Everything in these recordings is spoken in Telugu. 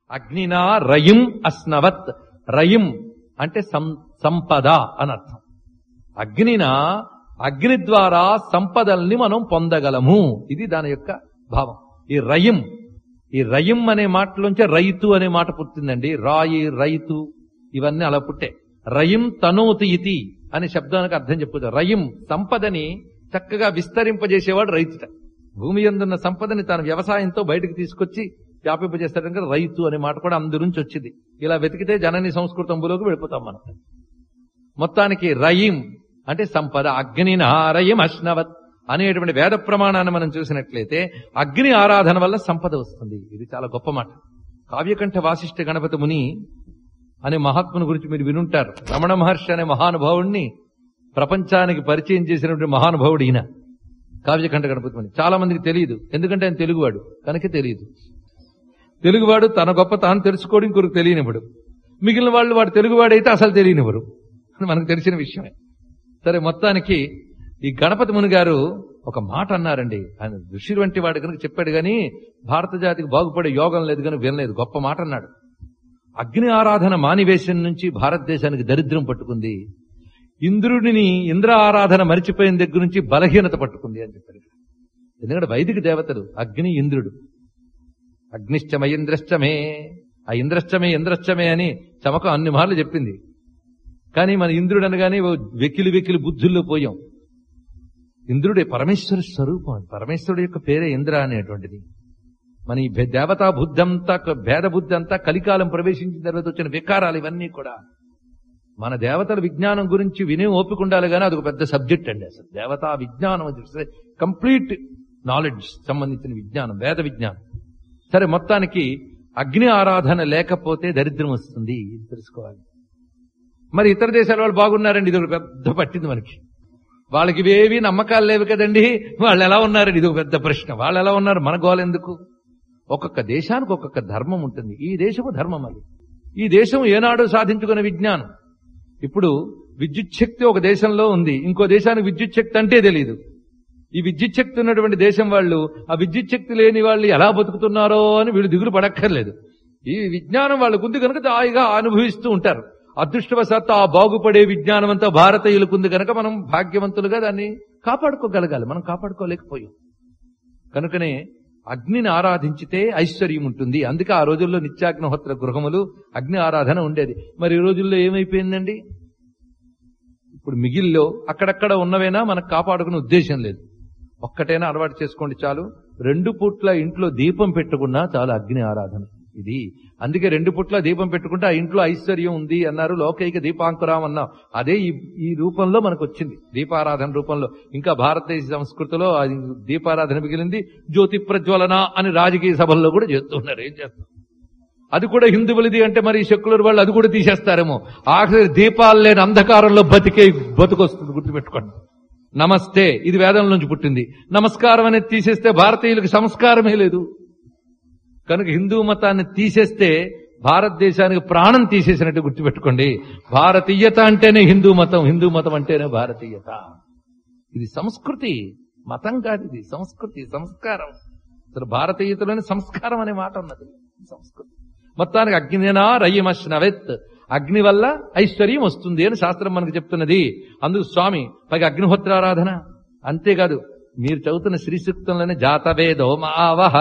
అగ్నినా రయిం అస్నవత్ రయిం అంటే సం- సంపద అని అర్థం అగ్నిన అగ్ని ద్వారా సంపదల్ని మనం పొందగలము ఇది దాని యొక్క భావం ఈ రయిం ఈ రయిం అనే మాటలోంచే రైతు అనే మాట పుట్టిందండి రాయి రైతు ఇవన్నీ అలా పుట్టే రయిం తనోతి ఇతి అనే శబ్దానికి అర్థం చెప్పుకోవచ్చు రయిం సంపదని చక్కగా విస్తరింపజేసేవాడు రైతుట భూమి ఎందున్న సంపదని తన వ్యవసాయంతో బయటకు తీసుకొచ్చి వ్యాపింపజేస్తాడు కనుక రైతు అనే మాట కూడా అందు నుంచి వచ్చింది ఇలా వెతికితే జనని సంస్కృతంలోకి వెళ్ళిపోతాం మనం మొత్తానికి రయిం అంటే సంపద అగ్నిన రయం అశ్నవత్ అనేటువంటి వేద ప్రమాణాన్ని మనం చూసినట్లయితే అగ్ని ఆరాధన వల్ల సంపద వస్తుంది ఇది చాలా గొప్ప మాట కావ్యకంఠ వాసిష్ఠ గణపతి ముని అనే మహాత్ముని గురించి మీరు వినుంటారు రమణ మహర్షి అనే మహానుభావుణ్ణి ప్రపంచానికి పరిచయం చేసినటువంటి మహానుభావుడు ఈయన కావ్యకంఠ గణపతి ముని చాలా మందికి తెలియదు ఎందుకంటే ఆయన తెలుగువాడు కనుక తెలియదు తెలుగువాడు తన గొప్ప తాను తెలుసుకోవడం ఇంకొకరు తెలియనివ్వడు మిగిలిన వాళ్ళు వాడు తెలుగువాడైతే అసలు తెలియనివ్వరు అని మనకు తెలిసిన విషయమే సరే మొత్తానికి ఈ గణపతి ముని గారు ఒక మాట అన్నారండి ఆయన ఋషి వంటి వాడు కనుక చెప్పాడు గాని భారత జాతికి బాగుపడే యోగం లేదు కానీ వినలేదు గొప్ప మాట అన్నాడు అగ్ని ఆరాధన మానివేశం నుంచి భారతదేశానికి దరిద్రం పట్టుకుంది ఇంద్రుడిని ఇంద్ర ఆరాధన మరిచిపోయిన దగ్గర నుంచి బలహీనత పట్టుకుంది అని చెప్పారు ఎందుకంటే వైదిక దేవతలు అగ్ని ఇంద్రుడు అగ్నిశ్చమ ఇంద్రశ్చమే ఆ ఇంద్రశ్చమే ఇంద్రశ్చమే అని చమకం అన్ని మార్లు చెప్పింది కానీ మన ఇంద్రుడు అనగానే ఓ వెకిలి వెకిలి బుద్ధుల్లో పోయాం ఇంద్రుడే పరమేశ్వర స్వరూపం పరమేశ్వరుడు యొక్క పేరే ఇంద్ర అనేటువంటిది మన ఈ భే- దేవతా బుద్ధి అంతా క- భేద బుద్ధి అంతా కలికాలం ప్రవేశించిన తర్వాత వచ్చిన వికారాలు ఇవన్నీ కూడా మన దేవతల విజ్ఞానం గురించి వినే ఓపిక ఉండాలి కానీ అదొక పెద్ద సబ్జెక్ట్ అండి అసలు దేవతా విజ్ఞానం కంప్లీట్ నాలెడ్జ్ సంబంధించిన విజ్ఞానం వేద విజ్ఞానం సరే మొత్తానికి అగ్ని ఆరాధన లేకపోతే దరిద్రం వస్తుంది ఇది తెలుసుకోవాలి మరి ఇతర దేశాల వాళ్ళు బాగున్నారండి ఇది ఒక పెద్ద పట్టింది మనకి వాళ్ళకి ఇవేవి నమ్మకాలు లేవు కదండి వాళ్ళు ఎలా ఉన్నారండి ఇది ఒక పెద్ద ప్రశ్న వాళ్ళు ఎలా ఉన్నారు మన గోల ఎందుకు ఒక్కొక్క దేశానికి ఒక్కొక్క ధర్మం ఉంటుంది ఈ దేశపు ధర్మం అది ఈ దేశం ఏనాడు సాధించుకున్న విజ్ఞానం ఇప్పుడు విద్యుత్ శక్తి ఒక దేశంలో ఉంది ఇంకో దేశానికి విద్యుత్ శక్తి అంటే తెలియదు ఈ విద్యుత్ శక్తి ఉన్నటువంటి దేశం వాళ్ళు ఆ విద్యుత్ శక్తి లేని వాళ్ళు ఎలా బతుకుతున్నారో అని వీళ్ళు దిగులు పడక్కర్లేదు ఈ విజ్ఞానం వాళ్ళకు ఉంది కనుక హాయిగా అనుభవిస్తూ ఉంటారు అదృష్టవశాత్తు ఆ బాగుపడే విజ్ఞానం అంతా భారతీయులకు ఉంది కనుక మనం భాగ్యవంతులుగా దాన్ని కాపాడుకోగలగాలి మనం కాపాడుకోలేకపోయాం కనుకనే అగ్నిని ఆరాధించితే ఐశ్వర్యం ఉంటుంది అందుకే ఆ రోజుల్లో నిత్యాగ్నిహోత్ర గృహములు అగ్ని ఆరాధన ఉండేది మరి ఈ రోజుల్లో ఏమైపోయిందండి ఇప్పుడు మిగిల్లో అక్కడక్కడ ఉన్నవైనా మనకు కాపాడుకునే ఉద్దేశం లేదు ఒక్కటైనా అలవాటు చేసుకోండి చాలు రెండు పూట్ల ఇంట్లో దీపం పెట్టుకున్నా చాలు అగ్ని ఆరాధన ఇది అందుకే రెండు పుట్ల దీపం పెట్టుకుంటే ఆ ఇంట్లో ఐశ్వర్యం ఉంది అన్నారు లోకైక దీపాంకురాం అన్నాం అదే ఈ ఈ రూపంలో మనకు వచ్చింది దీపారాధన రూపంలో ఇంకా భారతదేశ సంస్కృతిలో అది దీపారాధన మిగిలింది జ్యోతి ప్రజ్వలన అని రాజకీయ సభల్లో కూడా చేస్తున్నారు ఏం చేస్తాం అది కూడా హిందువులది అంటే మరి సెక్యులర్ వాళ్ళు అది కూడా తీసేస్తారేమో ఆఖరి దీపాలు లేని అంధకారంలో బతికే బతుకొస్తుంది గుర్తుపెట్టుకోండి నమస్తే ఇది వేదం నుంచి పుట్టింది నమస్కారం అనేది తీసేస్తే భారతీయులకు సంస్కారమే లేదు కనుక హిందూ మతాన్ని తీసేస్తే భారతదేశానికి ప్రాణం తీసేసినట్టు గుర్తుపెట్టుకోండి భారతీయత అంటేనే హిందూ మతం హిందూ మతం అంటేనే భారతీయత ఇది సంస్కృతి మతం కాదు ఇది సంస్కృతి సంస్కారం అసలు భారతీయతలోని సంస్కారం అనే మాట ఉన్నది సంస్కృతి మొత్తానికి అగ్నినా రయ్యమశ్నవెత్ అగ్ని వల్ల ఐశ్వర్యం వస్తుంది అని శాస్త్రం మనకు చెప్తున్నది అందుకు స్వామి పైగా అగ్నిహోత్రారాధన అంతేకాదు మీరు చదువుతున్న శ్రీ సూక్తంలోనే జాతవేదో మావహ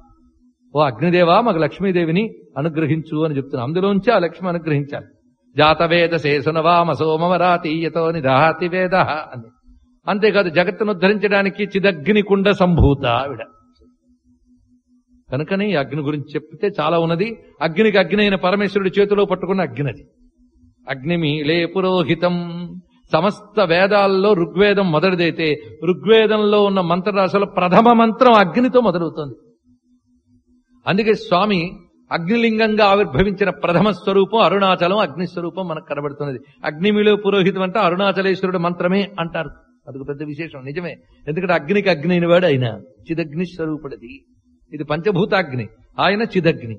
ఓ అగ్నిదేవా మాకు లక్ష్మీదేవిని అనుగ్రహించు అని చెప్తున్నాం అందులోంచి ఆ లక్ష్మి అనుగ్రహించాలి జాతవేద శేషునవామ సోమవరాతీయతో నిదహాతి వేద అని అంతేకాదు జగత్తును ఉద్ధరించడానికి చిదగ్ని కుండ సంభూత ఆవిడ కనుకనే ఈ అగ్ని గురించి చెప్తే చాలా ఉన్నది అగ్నికి అగ్ని అయిన పరమేశ్వరుడి చేతిలో పట్టుకున్న అగ్నిది అగ్నిమీళే పురోహితం సమస్త వేదాల్లో ఋగ్వేదం మొదటిదైతే ఋగ్వేదంలో ఉన్న మంత్రరాశుల ప్రథమ మంత్రం అగ్నితో మొదలవుతోంది అందుకే స్వామి అగ్నిలింగంగా ఆవిర్భవించిన ప్రథమ స్వరూపం అరుణాచలం అగ్ని స్వరూపం మనకు కనబడుతున్నది అగ్నిమిలో పురోహితం అంటే అరుణాచలేశ్వరుడు మంత్రమే అంటారు అదొక పెద్ద విశేషం నిజమే ఎందుకంటే అగ్నికి అగ్ని అయినవాడు ఆయన చిదగ్ని స్వరూపుడది ఇది పంచభూతాగ్ని ఆయన చిదగ్ని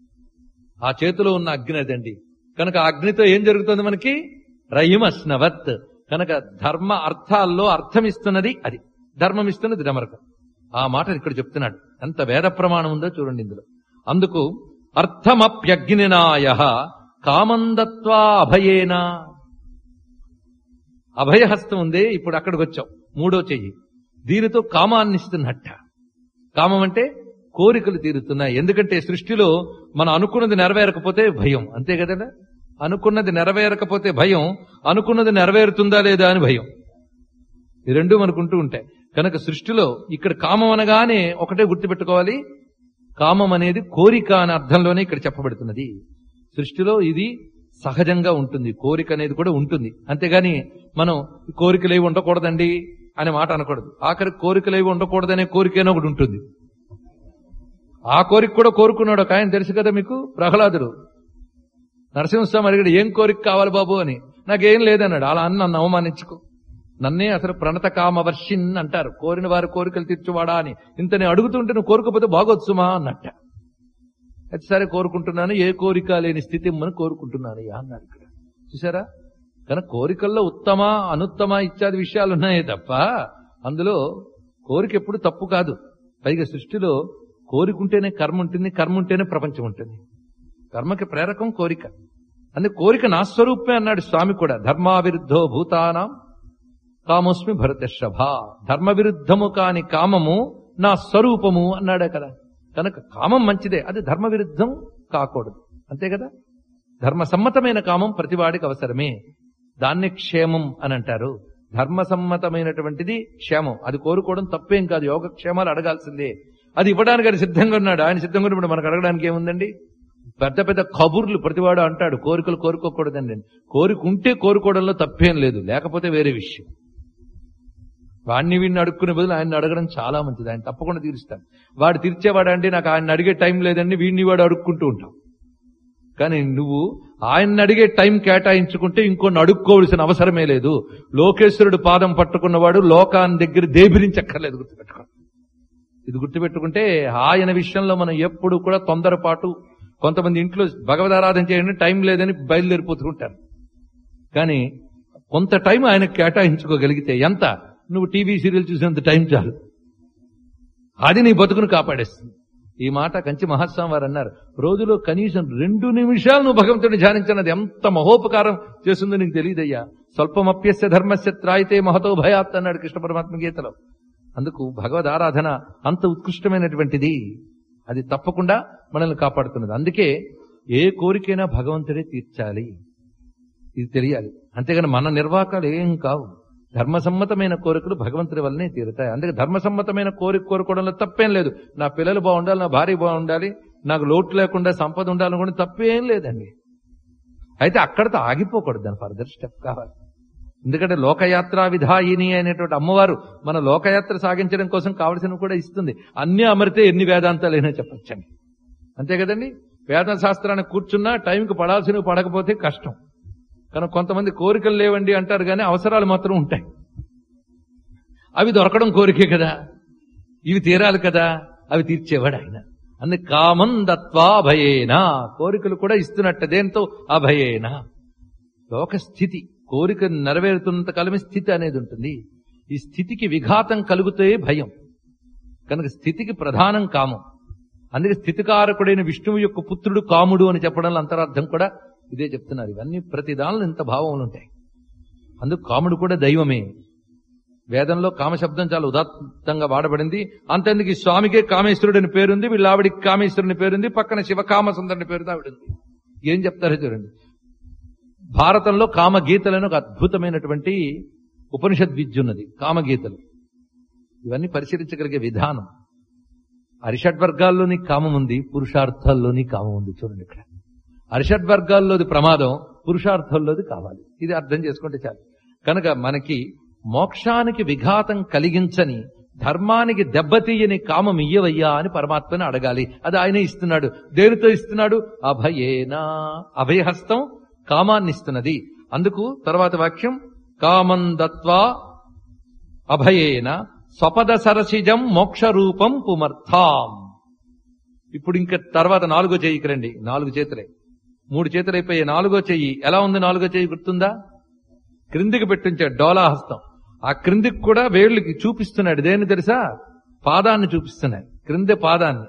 ఆ చేతిలో ఉన్న అగ్ని అదండి కనుక ఆ అగ్నితో ఏం జరుగుతుంది మనకి రయిమస్నవత్ కనుక ధర్మ అర్థాల్లో అర్థం ఇస్తున్నది అది ధర్మం ఇస్తున్నది నమరకం ఆ మాట ఇక్కడ చెప్తున్నాడు ఎంత వేద ప్రమాణం ఉందో చూడండి ఇందులో అందుకు అర్థమప్యగ్నినాయ కామందత్వా అభయేన అభయహస్తం ఉందే ఇప్పుడు అక్కడికి వచ్చాం మూడో చెయ్యి దీనితో కామాన్ని ఇస్తున్నట్ట కామం అంటే కోరికలు తీరుతున్నాయి ఎందుకంటే సృష్టిలో మనం అనుకున్నది నెరవేరకపోతే భయం అంతే కదా అనుకున్నది నెరవేరకపోతే భయం అనుకున్నది నెరవేరుతుందా లేదా అని భయం ఈ రెండు మనకుంటూ ఉంటాయి కనుక సృష్టిలో ఇక్కడ కామం అనగానే ఒకటే గుర్తుపెట్టుకోవాలి కామం అనేది కోరిక అనే అర్థంలోనే ఇక్కడ చెప్పబడుతున్నది సృష్టిలో ఇది సహజంగా ఉంటుంది కోరిక అనేది కూడా ఉంటుంది అంతేగాని మనం ఈ కోరికలు ఏవి ఉండకూడదండి అనే మాట అనకూడదు ఆఖరి కోరికలు ఏవి ఉండకూడదనే కోరికైనా ఒకటి ఉంటుంది ఆ కోరిక కూడా కోరుకున్నాడు ఒక ఆయన తెలుసు కదా మీకు ప్రహ్లాదుడు నరసింహస్వామి అడిగాడు ఏం కోరిక కావాలి బాబు అని నాకేం లేదన్నాడు అలా అని నన్ను అవమానించుకో నన్నే అసలు ప్రణత కామవర్షిన్ అంటారు కోరిన వారి కోరికలు తీర్చువాడా అని ఇంత నేను అడుగుతుంటే నువ్వు కోరుకోపోతే బాగొచ్చుమా అన్నట్ట అయితే సరే కోరుకుంటున్నాను ఏ కోరిక లేని స్థితి ఇమ్మని కోరుకుంటున్నాను అయ్యా అన్నారు ఇక్కడ చూసారా కానీ కోరికల్లో ఉత్తమ అనుత్తమ ఇత్యాది విషయాలు ఉన్నాయే తప్ప అందులో కోరిక ఎప్పుడు తప్పు కాదు పైగా సృష్టిలో కోరికుంటేనే కర్మ ఉంటుంది కర్మ ఉంటేనే ప్రపంచం ఉంటుంది కర్మకి ప్రేరకం కోరిక అందుకే కోరిక నా స్వరూపమే అన్నాడు స్వామి కూడా ధర్మావిరుద్ధో భూతానాం కామోస్మి భరతర్షభ ధర్మ విరుద్ధము కాని కామము నా స్వరూపము అన్నాడే కదా కనుక కామం మంచిదే అది ధర్మ విరుద్ధం కాకూడదు అంతే కదా ధర్మ సమ్మతమైన కామం ప్రతివాడికి అవసరమే దాన్ని క్షేమం అని అంటారు ధర్మ సమ్మతమైనటువంటిది క్షేమం అది కోరుకోవడం తప్పేం కాదు యోగక్షేమాలు అడగాల్సిందే అది ఇవ్వడానికి ఆయన సిద్ధంగా ఉన్నాడు ఆయన సిద్ధంగా ఉన్నప్పుడు మనకు అడగడానికి ఏముందండి పెద్ద పెద్ద కబుర్లు ప్రతివాడు అంటాడు కోరికలు కోరుకోకూడదండి కోరికుంటే కోరుకోవడంలో తప్పేం లేదు లేకపోతే వేరే విషయం వాడిని వీడిని అడుక్కునే బదులు ఆయన అడగడం చాలా మంచిది ఆయన తప్పకుండా తీరుస్తాడు వాడు తీర్చేవాడంటే నాకు ఆయన అడిగే టైం లేదండి వీడిని వాడు అడుక్కుంటూ ఉంటాం కానీ నువ్వు ఆయన్ని అడిగే టైం కేటాయించుకుంటే ఇంకొన్ని అడుక్కోవలసిన అవసరమే లేదు లోకేశ్వరుడు పాదం పట్టుకున్నవాడు లోకాన్ని దగ్గర దేభిరించక్కర్లేదు గుర్తుపెట్టుకో ఇది గుర్తుపెట్టుకుంటే ఆయన విషయంలో మనం ఎప్పుడు కూడా తొందరపాటు కొంతమంది ఇంట్లో భగవదారాధన చేయండి టైం లేదని బయలుదేరిపోతుంటారు కానీ కొంత టైం ఆయన కేటాయించుకోగలిగితే ఎంత నువ్వు టీవీ సీరియల్ చూసినంత టైం చాలు అది నీ బతుకును కాపాడేస్తుంది ఈ మాట కంచి మహాస్వామి వారు అన్నారు రోజులో కనీసం రెండు నిమిషాలు నువ్వు భగవంతుడిని ధ్యానించినది ఎంత మహోపకారం చేస్తుందో నీకు తెలియదయ్యా స్వల్పమప్యస్య ధర్మస్య త్రాయితే మహతో భయాత్ అన్నాడు కృష్ణ పరమాత్మ గీతలో అందుకు భగవద్ ఆరాధన అంత ఉత్కృష్టమైనటువంటిది అది తప్పకుండా మనల్ని కాపాడుతున్నది అందుకే ఏ కోరికైనా భగవంతుడే తీర్చాలి ఇది తెలియాలి అంతేగాని మన నిర్వాకాలు ఏం కావు ధర్మసమ్మతమైన కోరికలు భగవంతుడి వల్లనే తీరుతాయి అందుకే ధర్మసమ్మతమైన కోరిక కోరుకోవడంలో తప్పేం లేదు నా పిల్లలు బాగుండాలి నా భార్య బాగుండాలి నాకు లోటు లేకుండా సంపద ఉండాలని కూడా తప్పేం లేదండి అయితే అక్కడితో ఆగిపోకూడదు దాని ఫర్దర్ స్టెప్ కావాలి ఎందుకంటే లోకయాత్ర విధాయిని అనేటువంటి అమ్మవారు మన లోకయాత్ర సాగించడం కోసం కావలసినవి కూడా ఇస్తుంది అన్ని అమరితే ఎన్ని వేదాంతాలైనా చెప్పొచ్చండి అంతే కదండి వేద శాస్త్రానికి కూర్చున్నా టైంకి పడాల్సినవి పడకపోతే కష్టం కనుక కొంతమంది కోరికలు లేవండి అంటారు కానీ అవసరాలు మాత్రం ఉంటాయి అవి దొరకడం కోరికే కదా ఇవి తీరాలి కదా అవి తీర్చేవాడు ఆయన అందుకే కామం దత్వా భయేనా కోరికలు కూడా ఇస్తున్నట్ట దేంతో అభయేనా లోక స్థితి కోరిక నెరవేరుతున్నంత కాలమే స్థితి అనేది ఉంటుంది ఈ స్థితికి విఘాతం కలిగితే భయం కనుక స్థితికి ప్రధానం కామం అందుకే స్థితికారకుడైన విష్ణువు యొక్క పుత్రుడు కాముడు అని చెప్పడంలో అంతరార్థం కూడా ఇదే చెప్తున్నారు ఇవన్నీ ప్రతి దానిలో ఇంత భావములు ఉంటాయి అందుకు కాముడు కూడా దైవమే వేదంలో కామశబ్దం చాలా ఉదాత్తంగా వాడబడింది అంతెందుకు ఈ స్వామికే కామేశ్వరుడు అని పేరుంది వీళ్ళ ఆవిడికి కామేశ్వరుని పేరుంది పక్కన శివకామసుందరుని పేరుతో ఆవిడుంది ఏం చెప్తారో చూడండి భారతంలో కామగీతలను ఒక అద్భుతమైనటువంటి ఉపనిషద్ విద్య ఉన్నది కామగీతలు ఇవన్నీ పరిశీలించగలిగే విధానం అరిషడ్ వర్గాల్లోని కామం ఉంది పురుషార్థాల్లోని కామం ఉంది చూడండి ఇక్కడ అరిషడ్ వర్గాల్లోది ప్రమాదం పురుషార్థంలోది కావాలి ఇది అర్థం చేసుకుంటే చాలు కనుక మనకి మోక్షానికి విఘాతం కలిగించని ధర్మానికి దెబ్బతీయని కామం ఇయ్యవయ్యా అని పరమాత్మని అడగాలి అది ఆయనే ఇస్తున్నాడు దేనితో ఇస్తున్నాడు అభయేనా అభయహస్తం కామాన్ని ఇస్తున్నది అందుకు తర్వాత వాక్యం కామం దత్వా అభయేన స్వపద సరసిజం మోక్ష రూపం పుమర్థాం ఇప్పుడు ఇంకా తర్వాత నాలుగో చెయ్యికి రండి నాలుగు చేతులే మూడు చేతులు అయిపోయి నాలుగో చెయ్యి ఎలా ఉంది నాలుగో చెయ్యి గుర్తుందా క్రిందికి పెట్టించాడు డోలాహస్తం ఆ క్రిందికి కూడా వేళ్ళకి చూపిస్తున్నాడు దేన్ని తెలుసా పాదాన్ని చూపిస్తున్నాడు క్రింద పాదాన్ని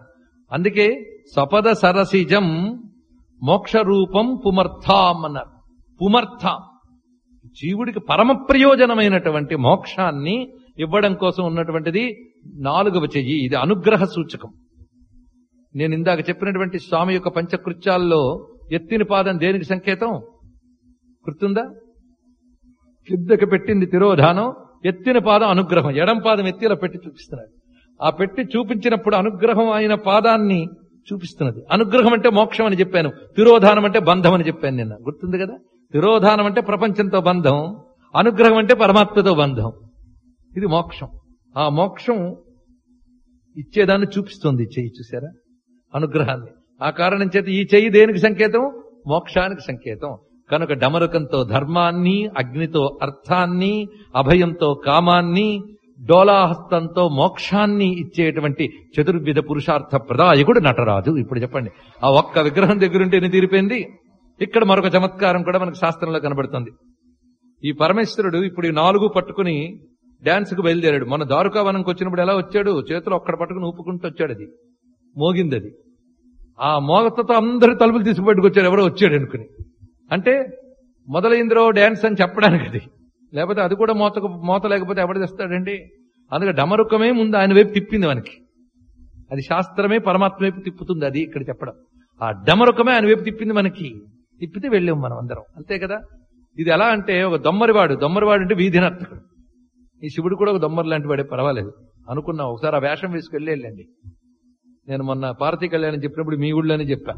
అందుకే సపద సరసిజం మోక్ష రూపం పుమర్థాం అన్నారు పుమర్థాం జీవుడికి పరమ ప్రయోజనమైనటువంటి మోక్షాన్ని ఇవ్వడం కోసం ఉన్నటువంటిది నాలుగవ చెయ్యి ఇది అనుగ్రహ సూచకం నేను ఇందాక చెప్పినటువంటి స్వామి యొక్క పంచకృత్యాల్లో ఎత్తిన పాదం దేనికి సంకేతం గుర్తుందా కిందకి పెట్టింది తిరోధానం ఎత్తిన పాదం అనుగ్రహం ఎడం పాదం ఎత్తి ఇలా పెట్టి చూపిస్తున్నాడు ఆ పెట్టి చూపించినప్పుడు అనుగ్రహం అయిన పాదాన్ని చూపిస్తున్నది అనుగ్రహం అంటే మోక్షం అని చెప్పాను తిరోధానం అంటే బంధం అని చెప్పాను నిన్న గుర్తుంది కదా తిరోధానం అంటే ప్రపంచంతో బంధం అనుగ్రహం అంటే పరమాత్మతో బంధం ఇది మోక్షం ఆ మోక్షం ఇచ్చేదాన్ని చూపిస్తుంది ఈ చెయ్యి చూసారా అనుగ్రహాన్ని ఆ కారణం చేత ఈ చెయ్యి దేనికి సంకేతం మోక్షానికి సంకేతం కనుక డమరుకంతో ధర్మాన్ని అగ్నితో అర్థాన్ని అభయంతో కామాన్ని డోలాహస్తంతో మోక్షాన్ని ఇచ్చేటువంటి చతుర్విధ పురుషార్థ ప్రదాయకుడు నటరాజు ఇప్పుడు చెప్పండి ఆ ఒక్క విగ్రహం దగ్గరుంటే ఎన్ని తీరిపోయింది ఇక్కడ మరొక చమత్కారం కూడా మనకు శాస్త్రంలో కనబడుతుంది ఈ పరమేశ్వరుడు ఇప్పుడు ఈ నాలుగు పట్టుకుని డాన్స్ కు బయలుదేరాడు మన దారుకావనంకి వచ్చినప్పుడు ఎలా వచ్చాడు చేతులు ఒక్కడ పట్టుకుని ఊపుకుంటూ వచ్చాడు అది మోగింది అది ఆ మోగతతో అందరి తలుపులు తీసుకుపెట్టుకొచ్చాడు ఎవరో వచ్చాడు అనుకుని అంటే మొదలైందిరో డాన్స్ అని చెప్పడానికి అది లేకపోతే అది కూడా మోత మోత లేకపోతే ఎవడు తెస్తాడండి అందుకే డమరుకమే ముందు ఆయన వైపు తిప్పింది మనకి అది శాస్త్రమే పరమాత్మ వైపు తిప్పుతుంది అది ఇక్కడ చెప్పడం ఆ డమరుకమే ఆయన వైపు తిప్పింది మనకి తిప్పితే వెళ్ళాం మనం అందరం అంతే కదా ఇది ఎలా అంటే ఒక దొమ్మరివాడు దొమ్మరివాడు అంటే వీధి నర్తకుడు ఈ శివుడు కూడా ఒక దొమ్మరి లాంటి వాడే పర్వాలేదు అనుకున్నా ఒకసారి ఆ వేషం వేసుకెళ్ళి వెళ్ళండి నేను మొన్న పార్వతీ కళ్యాణం చెప్పినప్పుడు మీ ఊళ్ళోనే చెప్పా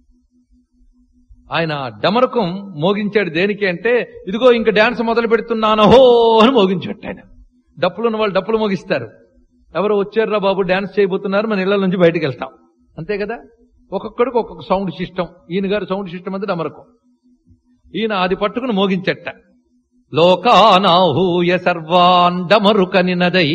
ఆయన డమరకం మోగించాడు దేనికి అంటే ఇదిగో ఇంక డాన్స్ మొదలు పెడుతున్నానహో అని మోగించాడు ఆయన డప్పులు ఉన్న వాళ్ళు డప్పులు మోగిస్తారు ఎవరు వచ్చారురా బాబు డాన్స్ చేయబోతున్నారు మన ఇళ్ల నుంచి బయటికి వెళ్తాం అంతే కదా ఒక్కొక్కడికి ఒక్కొక్క సౌండ్ సిస్టమ్ ఈయన గారు సౌండ్ సిస్టమ్ అంతా డమరకం ఈయన అది పట్టుకుని మోగించట లోకానాహూయ సర్వాన్ డమరుకని నదై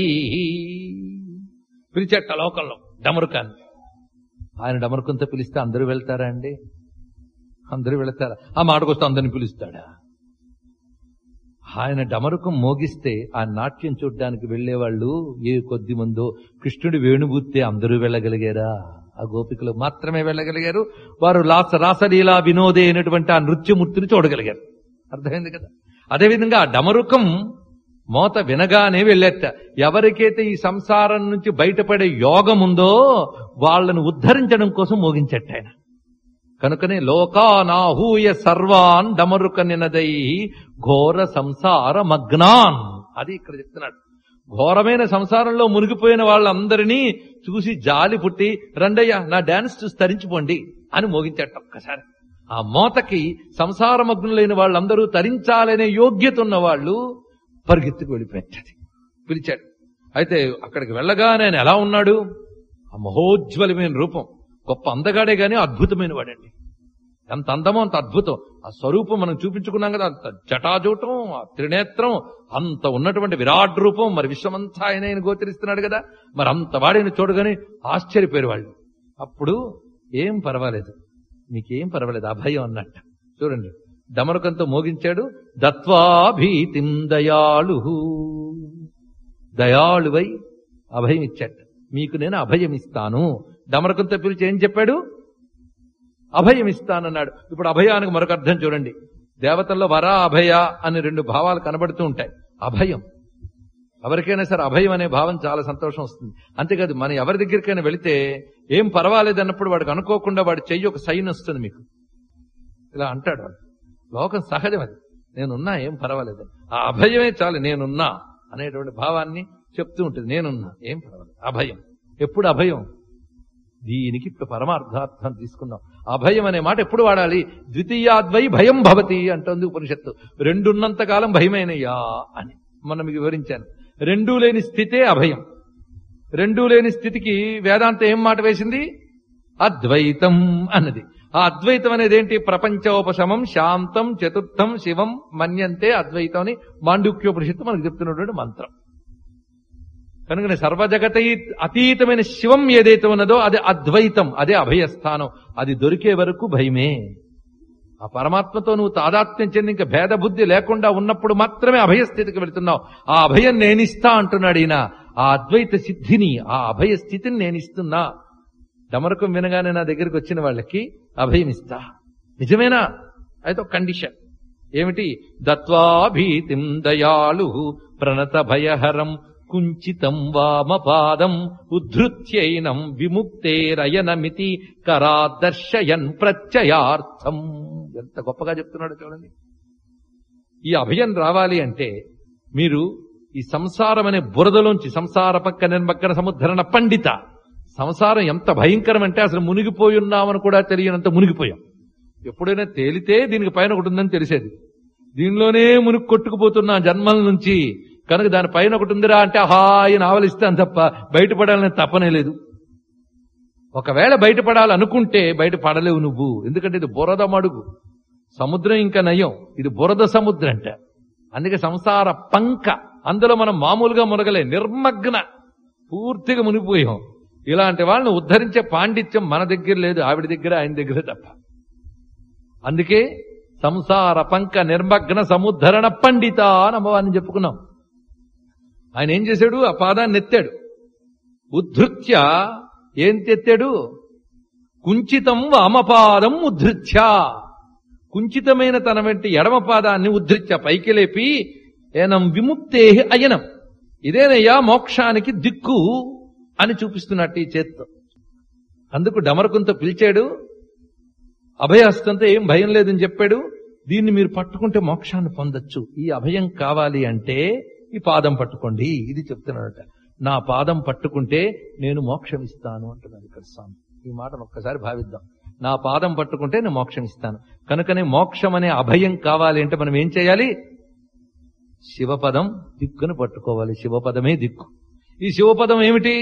పిలిచట లోకంలో డమరుకాన్ని ఆయన డమరుకంతో పిలిస్తే అందరూ వెళ్తారా అండి అందరూ వెళతారా ఆ మాటకొస్తే అందరిని పిలుస్తాడా ఆయన డమరుకం మోగిస్తే ఆ నాట్యం చూడ్డానికి వెళ్లేవాళ్ళు ఏ కొద్ది మందో కృష్ణుడి వేణుబూస్తే అందరూ వెళ్ళగలిగారా ఆ గోపికలు మాత్రమే వెళ్ళగలిగారు వారు లాస రాసలీలా వినోదే అయినటువంటి ఆ నృత్యమూర్తిని చూడగలిగారు అర్థమైంది కదా అదేవిధంగా ఆ డమరుకం మోత వినగానే వెళ్ళేట ఎవరికైతే ఈ సంసారం నుంచి బయటపడే యోగం ఉందో వాళ్ళను ఉద్ధరించడం కోసం మోగించట ఆయన కనుకనే లోకానాహూయ సర్వాన్ డమరుక నినదై ఘోర సంసార మగ్నాన్ అది ఇక్కడ చెప్తున్నాడు ఘోరమైన సంసారంలో మునిగిపోయిన వాళ్ళందరినీ చూసి జాలి పుట్టి రండయ్య నా డాన్స్ చూసి తరించిపోండి అని మోగించాట ఒక్కసారి ఆ మోతకి సంసారమగ్నులైన వాళ్ళందరూ తరించాలనే యోగ్యత ఉన్న వాళ్ళు పరిగెత్తుకు వెళ్ళిపోయింది పిలిచాడు అయితే అక్కడికి వెళ్ళగానే ఆయన ఎలా ఉన్నాడు ఆ మహోజ్వలమైన రూపం గొప్ప అందగాడే గాని అద్భుతమైన వాడండి ఎంత అందమో అంత అద్భుతం ఆ స్వరూపం మనం చూపించుకున్నాం కదా అంత జటాజూటం ఆ త్రినేత్రం అంత ఉన్నటువంటి విరాట్ రూపం మరి విశ్వమంతా ఆయన ఆయన గోచరిస్తున్నాడు కదా మరి అంత వాడిని చూడగానే ఆశ్చర్యపోయారు వాళ్ళు అప్పుడు ఏం పర్వాలేదు మీకేం పర్వాలేదు అభయం అన్నట్ట చూడండి డమరుకంతో మోగించాడు దత్వాభీతిం దయాళు దయాళువై అభయం ఇచ్చాట మీకు నేను అభయం ఇస్తాను డమరకంతో పిలిచి ఏం చెప్పాడు అభయం ఇస్తానన్నాడు ఇప్పుడు అభయానికి మరొక అర్థం చూడండి దేవతల్లో వర అభయ అని రెండు భావాలు కనబడుతూ ఉంటాయి అభయం ఎవరికైనా సరే అభయం అనే భావం చాలా సంతోషం వస్తుంది అంతేకాదు మనం ఎవరి దగ్గరికైనా వెళితే ఏం పర్వాలేదు అన్నప్పుడు వాడికి అనుకోకుండా వాడి చెయ్యి ఒక సైన్ వస్తుంది మీకు ఇలా అంటాడు వాడు లోకం సహజం అది నేనున్నా ఏం పర్వాలేదు ఆ అభయమే చాలు నేనున్నా అనేటువంటి భావాన్ని చెప్తూ ఉంటుంది నేనున్నా ఏం పర్వాలేదు అభయం ఎప్పుడు అభయం దీనికి ఇప్పుడు పరమార్థార్థం తీసుకుందాం అభయం అనే మాట ఎప్పుడు వాడాలి ద్వితీయాద్వై భయం భవతి అంటుంది ఉపనిషత్తు రెండున్నంత కాలం భయమైనయ్యా అని మనం మీకు వివరించాను రెండూ లేని స్థితే అభయం రెండూ లేని స్థితికి వేదాంతం ఏం మాట వేసింది అద్వైతం అన్నది ఆ అద్వైతం అనేది ఏంటి ప్రపంచోపశమం శాంతం చతుర్థం శివం మన్యంతే అద్వైతం అని మాండుక్యోపనిషత్తు మనకు చెప్తున్నటువంటి మంత్రం కనుక సర్వజగత అతీతమైన శివం ఏదైతే ఉన్నదో అది అద్వైతం అదే అభయస్థానం అది దొరికే వరకు భయమే ఆ పరమాత్మతో నువ్వు తాదాత్మ్యం చెంది ఇంకా భేద బుద్ధి లేకుండా ఉన్నప్పుడు మాత్రమే అభయస్థితికి వెళుతున్నావు ఆ అభయం నేనిస్తా అంటున్నాడు ఈయన ఆ అద్వైత సిద్ధిని ఆ అభయ స్థితిని నేనిస్తున్నా డమరకం వినగానే నా దగ్గరికి వచ్చిన వాళ్ళకి అభయం ఇస్తా నిజమేనా అయితే ఒక కండిషన్ ఏమిటి దత్వాభీతిం దయాళు ప్రణత భయహరం కుంచితం వామపాదం ఉద్ధృత్యైనం విముక్తేరయనమితి కరాదర్శయన్ ప్రత్యయార్థం ఎంత గొప్పగా చెప్తున్నాడు చూడండి ఈ అభయం రావాలి అంటే మీరు ఈ సంసారం అనే బురదలోంచి సంసార పక్క నిర్మక్కన సముద్ధరణ పండిత సంసారం ఎంత భయంకరం అంటే అసలు మునిగిపోయి ఉన్నామని కూడా తెలియనంత మునిగిపోయాం ఎప్పుడైనా తేలితే దీనికి పైన ఒకటి ఉందని తెలిసేది దీనిలోనే మునిగి కొట్టుకుపోతున్నా జన్మల నుంచి కనుక దాని పైన ఒకటి ఉందిరా అంటే హాయిని ఆవలిస్తాను తప్ప బయటపడాలని తప్పనే లేదు ఒకవేళ బయటపడాలనుకుంటే బయట పడలేవు నువ్వు ఎందుకంటే ఇది బురద మడుగు సముద్రం ఇంకా నయం ఇది బురద సముద్రం అంట అందుకే సంసార పంక అందులో మనం మామూలుగా మునగలే నిర్మగ్న పూర్తిగా మునిగిపోయాం ఇలాంటి వాళ్ళని ఉద్ధరించే పాండిత్యం మన దగ్గర లేదు ఆవిడ దగ్గర ఆయన దగ్గర తప్ప అందుకే సంసార పంక నిర్మగ్న సముద్ధరణ పండిత అని అమ్మవారిని చెప్పుకున్నాం ఆయన ఏం చేశాడు ఆ పాదాన్ని ఎత్తాడు ఉద్ధృత్య ఏం తెత్తాడు కుంచితం వామపాదం ఉద్ధృత్య కుంచితమైన తన వెంట ఎడమ పాదాన్ని ఉద్ధృత్య పైకి లేపి ఏనం విముక్తే అయనం ఇదేనయ్యా మోక్షానికి దిక్కు అని చూపిస్తున్నట్టు ఈ చేత్తో అందుకు డమరకుంతో పిలిచాడు అభయహస్తంతో ఏం భయం లేదని చెప్పాడు దీన్ని మీరు పట్టుకుంటే మోక్షాన్ని పొందొచ్చు ఈ అభయం కావాలి అంటే ఈ పాదం పట్టుకోండి ఇది చెప్తున్నాడట నా పాదం పట్టుకుంటే నేను మోక్షం ఇస్తాను అంటున్నాడు ఇక్కడ స్వామి ఈ మాటను ఒక్కసారి భావిద్దాం నా పాదం పట్టుకుంటే నేను మోక్షం ఇస్తాను కనుకనే మోక్షం అనే అభయం కావాలి అంటే మనం ఏం చేయాలి శివపదం దిక్కును పట్టుకోవాలి శివపదమే దిక్కు ఈ శివపదం ఏమిటి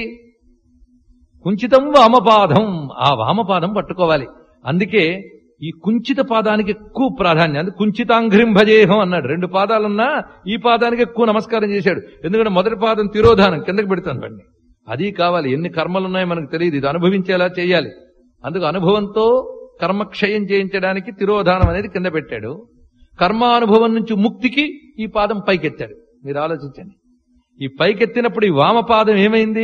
కుంచితం వామపాదం ఆ వామపాదం పట్టుకోవాలి అందుకే ఈ కుంచిత పాదానికి ఎక్కువ ప్రాధాన్యం అందుకే కుంచితాంఘ్రిం భజేహం అన్నాడు రెండు పాదాలున్నా ఈ పాదానికి ఎక్కువ నమస్కారం చేశాడు ఎందుకంటే మొదటి పాదం తిరోధానం కిందకి పెడతాను వాడిని అది కావాలి ఎన్ని కర్మలు ఉన్నాయో మనకు తెలియదు ఇది అనుభవించేలా చేయాలి అందుకు అనుభవంతో కర్మక్షయం చేయించడానికి తిరోధానం అనేది కింద పెట్టాడు కర్మానుభవం నుంచి ముక్తికి ఈ పాదం పైకెత్తాడు మీరు ఆలోచించండి ఈ పైకెత్తినప్పుడు ఈ వామపాదం ఏమైంది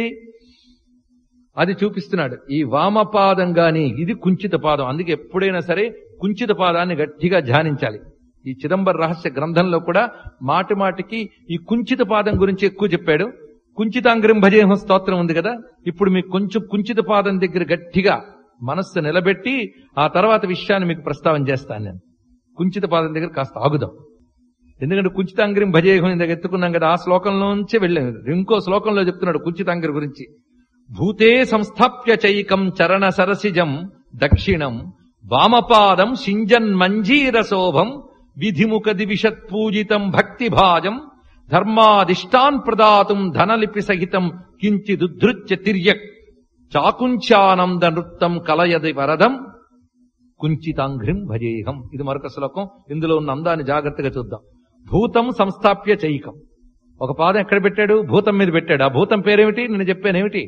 అది చూపిస్తున్నాడు ఈ వామపాదం గాని ఇది కుంచిత పాదం అందుకే ఎప్పుడైనా సరే కుంచిత పాదాన్ని గట్టిగా ధ్యానించాలి ఈ చిదంబర రహస్య గ్రంథంలో కూడా మాటి మాటికి ఈ కుంచిత పాదం గురించి ఎక్కువ చెప్పాడు కుంచితాంగ్రం భజేహం స్తోత్రం ఉంది కదా ఇప్పుడు మీకు కొంచెం కుంచిత పాదం దగ్గర గట్టిగా మనస్సు నిలబెట్టి ఆ తర్వాత విషయాన్ని మీకు ప్రస్తావన చేస్తాను నేను కుంచిత పాదం దగ్గర కాస్త ఆగుదాం ఎందుకంటే కుంచితాంగ్రం భజేహం ఇందాక ఎత్తుకున్నాం కదా ఆ శ్లోకంలోంచే వెళ్ళాం ఇంకో శ్లోకంలో చెప్తున్నాడు కుంచితాంగ్రి గురించి భూతే సంస్థాప్య చైకం చరణ సరసిజం దక్షిణం వామపాదం సింజన్ మంజీర శోభం విధిముఖ దివిషత్ పూజితం భక్తిభాజం ధర్మాదిష్టాన్ ప్రదాతుం ధనలిపి సహితం కించిదుద్ధృత్య తిర్యక్ చాకుంచానంద నృత్తం కలయది వరదం కుంచితాంఘ్రిం భజేహం ఇది మరొక శ్లోకం ఇందులో ఉన్న అందాన్ని జాగ్రత్తగా చూద్దాం భూతం సంస్థాప్య చైకం ఒక పాదం ఎక్కడ పెట్టాడు భూతం మీద పెట్టాడు ఆ భూతం పేరేమిటి నేను చెప్పానేమిటి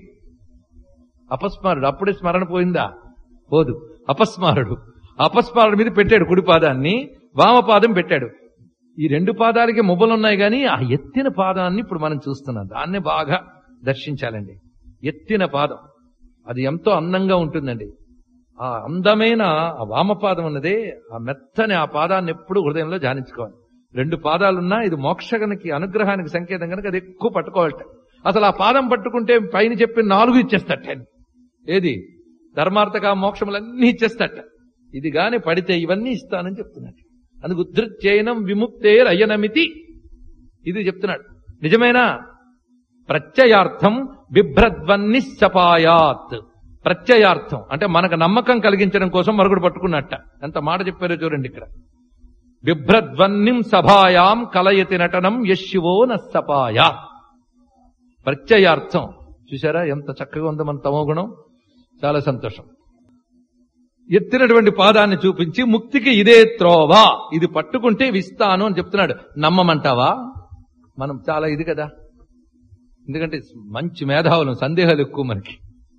అపస్మారుడు అప్పుడే స్మరణ పోయిందా పోదు అపస్మారుడు అపస్మారుడు మీద పెట్టాడు కుడి పాదాన్ని వామపాదం పెట్టాడు ఈ రెండు పాదాలకి మువ్వలున్నాయి కానీ ఆ ఎత్తిన పాదాన్ని ఇప్పుడు మనం చూస్తున్నాం దాన్ని బాగా దర్శించాలండి ఎత్తిన పాదం అది ఎంతో అందంగా ఉంటుందండి ఆ అందమైన ఆ వామపాదం ఉన్నదే ఆ మెత్తని ఆ పాదాన్ని ఎప్పుడు హృదయంలో ధ్యానించుకోవాలి రెండు పాదాలున్నా ఇది మోక్షగనికి అనుగ్రహానికి సంకేతం కనుక అది ఎక్కువ పట్టుకోవాలట అసలు ఆ పాదం పట్టుకుంటే పైన చెప్పిన నాలుగు ఇచ్చేస్తట ఆయన. ఏది ధర్మార్థక మోక్షములన్నీ ఇచ్చేస్తట ఇది గాని పడితే ఇవన్నీ ఇస్తానని చెప్తున్నాడు అందుకు ఉద్ధృత్యయనం విముక్తే రయనమితి ఇది చెప్తున్నాడు నిజమేనా ప్రత్యయార్థం బిభ్రద్వన్ని సపాయాత్ ప్రత్యయార్థం అంటే మనకు నమ్మకం కలిగించడం కోసం మరొకటి పట్టుకున్నట్ట ఎంత మాట చెప్పారో చూడండి ఇక్కడ బిభ్రద్వన్నిం సభాయాం కలయతి నటనం యశివో నసపాయ ప్రత్యయార్థం చూసారా ఎంత చక్కగా ఉందో మన తమో గుణం చాలా సంతోషం ఎత్తినటువంటి పాదాన్ని చూపించి ముక్తికి ఇదే త్రోవా ఇది పట్టుకుంటే విస్తాను అని చెప్తున్నాడు నమ్మమంటావా మనం చాలా ఇది కదా ఎందుకంటే మంచి మేధావులు సందేహాలు ఎక్కువ మనకి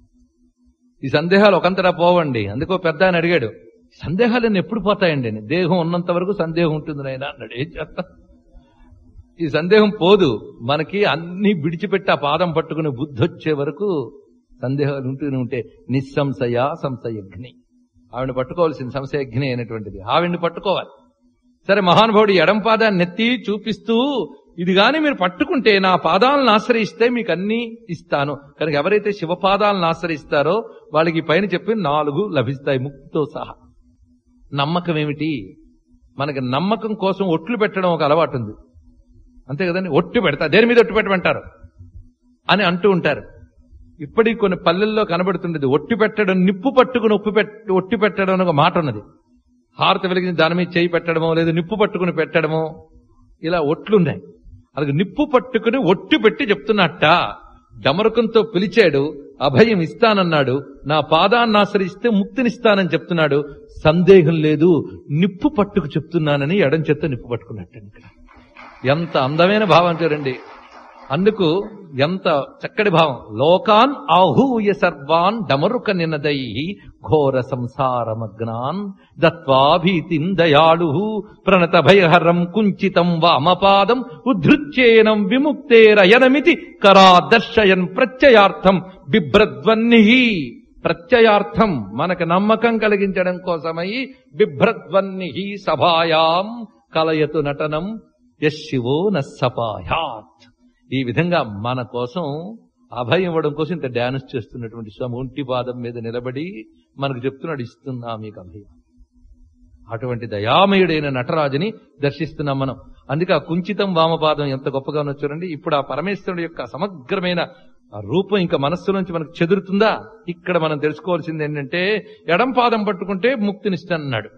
ఈ సందేహాలు ఒకంతటా పోవండి అందుకో పెద్ద ఆయన అడిగాడు సందేహాలన్నీ ఎప్పుడు పోతాయండి అని దేహం ఉన్నంత వరకు సందేహం ఉంటుంది నాయన అన్నాడు ఏం చేస్తా ఈ సందేహం పోదు మనకి అన్ని విడిచిపెట్టి ఆ పాదం పట్టుకుని బుద్ధి వచ్చే వరకు సందేహాలు ఉంటూనే ఉంటే నిస్సంశయ సంశయగ్ని ఆవిడని పట్టుకోవాల్సిన సంశయగ్ని అయినటువంటిది ఆవిడ్ని పట్టుకోవాలి సరే మహానుభావుడు ఎడం పాదాన్ని నెత్తి చూపిస్తూ ఇది గాని మీరు పట్టుకుంటే నా పాదాలను ఆశ్రయిస్తే మీకు అన్ని ఇస్తాను కనుక ఎవరైతే శివ పాదాలను ఆశ్రయిస్తారో వాళ్ళకి ఈ పైన చెప్పి నాలుగు లభిస్తాయి ముక్తితో సహా నమ్మకం ఏమిటి మనకి నమ్మకం కోసం ఒట్లు పెట్టడం ఒక అలవాటు ఉంది అంతే కదండి ఒట్టు పెడతా దేని మీద ఒట్టు పెట్టమంటారు అని అంటూ ఉంటారు ఇప్పటికి కొన్ని పల్లెల్లో కనబడుతుండేది ఒట్టి పెట్టడం నిప్పు పట్టుకుని ఉప్పు పెట్టి ఒట్టి పెట్టడం అని ఒక మాట ఉన్నది హారతి వెలిగించి దాని మీద చేయి పెట్టడమో లేదా నిప్పు పట్టుకుని పెట్టడమో ఇలా ఒట్లున్నాయి అలాగే నిప్పు పట్టుకుని ఒట్టి పెట్టి చెప్తున్నట్ట డమరుకంతో పిలిచాడు అభయం ఇస్తానన్నాడు నా పాదాన్ని ఆశ్రయిస్తే ముక్తినిస్తానని చెప్తున్నాడు సందేహం లేదు నిప్పు పట్టుకు చెప్తున్నానని ఎడం చెత్త నిప్పు పట్టుకున్నట్టు ఇక్కడ ఎంత అందమైన భావం చూడండి అందుకు ఎంత చక్కటి భావం లోకాన్ ఆహూయ సర్వాన్ డమరుక నినదై ఘోర సంసారమగ్నాన్ దత్వాభీతిం దయాళు ప్రణత భయహరం కుంచితం వామపాదం ఉద్ధృత్యేనం విముక్తేరయనమితి కరా దర్శయన్ ప్రత్యయార్థం బిభ్రద్వన్ని ప్రత్యయార్థం మనకు నమ్మకం కలిగించడం కోసమై బిభ్రద్వన్ని సభాయాం కలయతు నటనం యశివో నసపాయాత్ ఈ విధంగా మన కోసం అభయం ఇవ్వడం కోసం ఇంత డాన్స్ చేస్తున్నటువంటి స్వామి ఒంటి పాదం మీద నిలబడి మనకు చెప్తున్నాడు ఇస్తున్నా మీకు అభయం అటువంటి దయామయుడైన నటరాజుని దర్శిస్తున్నాం మనం అందుకే ఆ కుంచితం వామపాదం ఎంత గొప్పగా ఉన్నో చూడండి ఇప్పుడు ఆ పరమేశ్వరుడు యొక్క సమగ్రమైన ఆ రూపం ఇంకా మనస్సు నుంచి మనకు చెదురుతుందా ఇక్కడ మనం తెలుసుకోవాల్సింది ఏంటంటే ఎడం పాదం పట్టుకుంటే ముక్తినిస్తానన్నాడు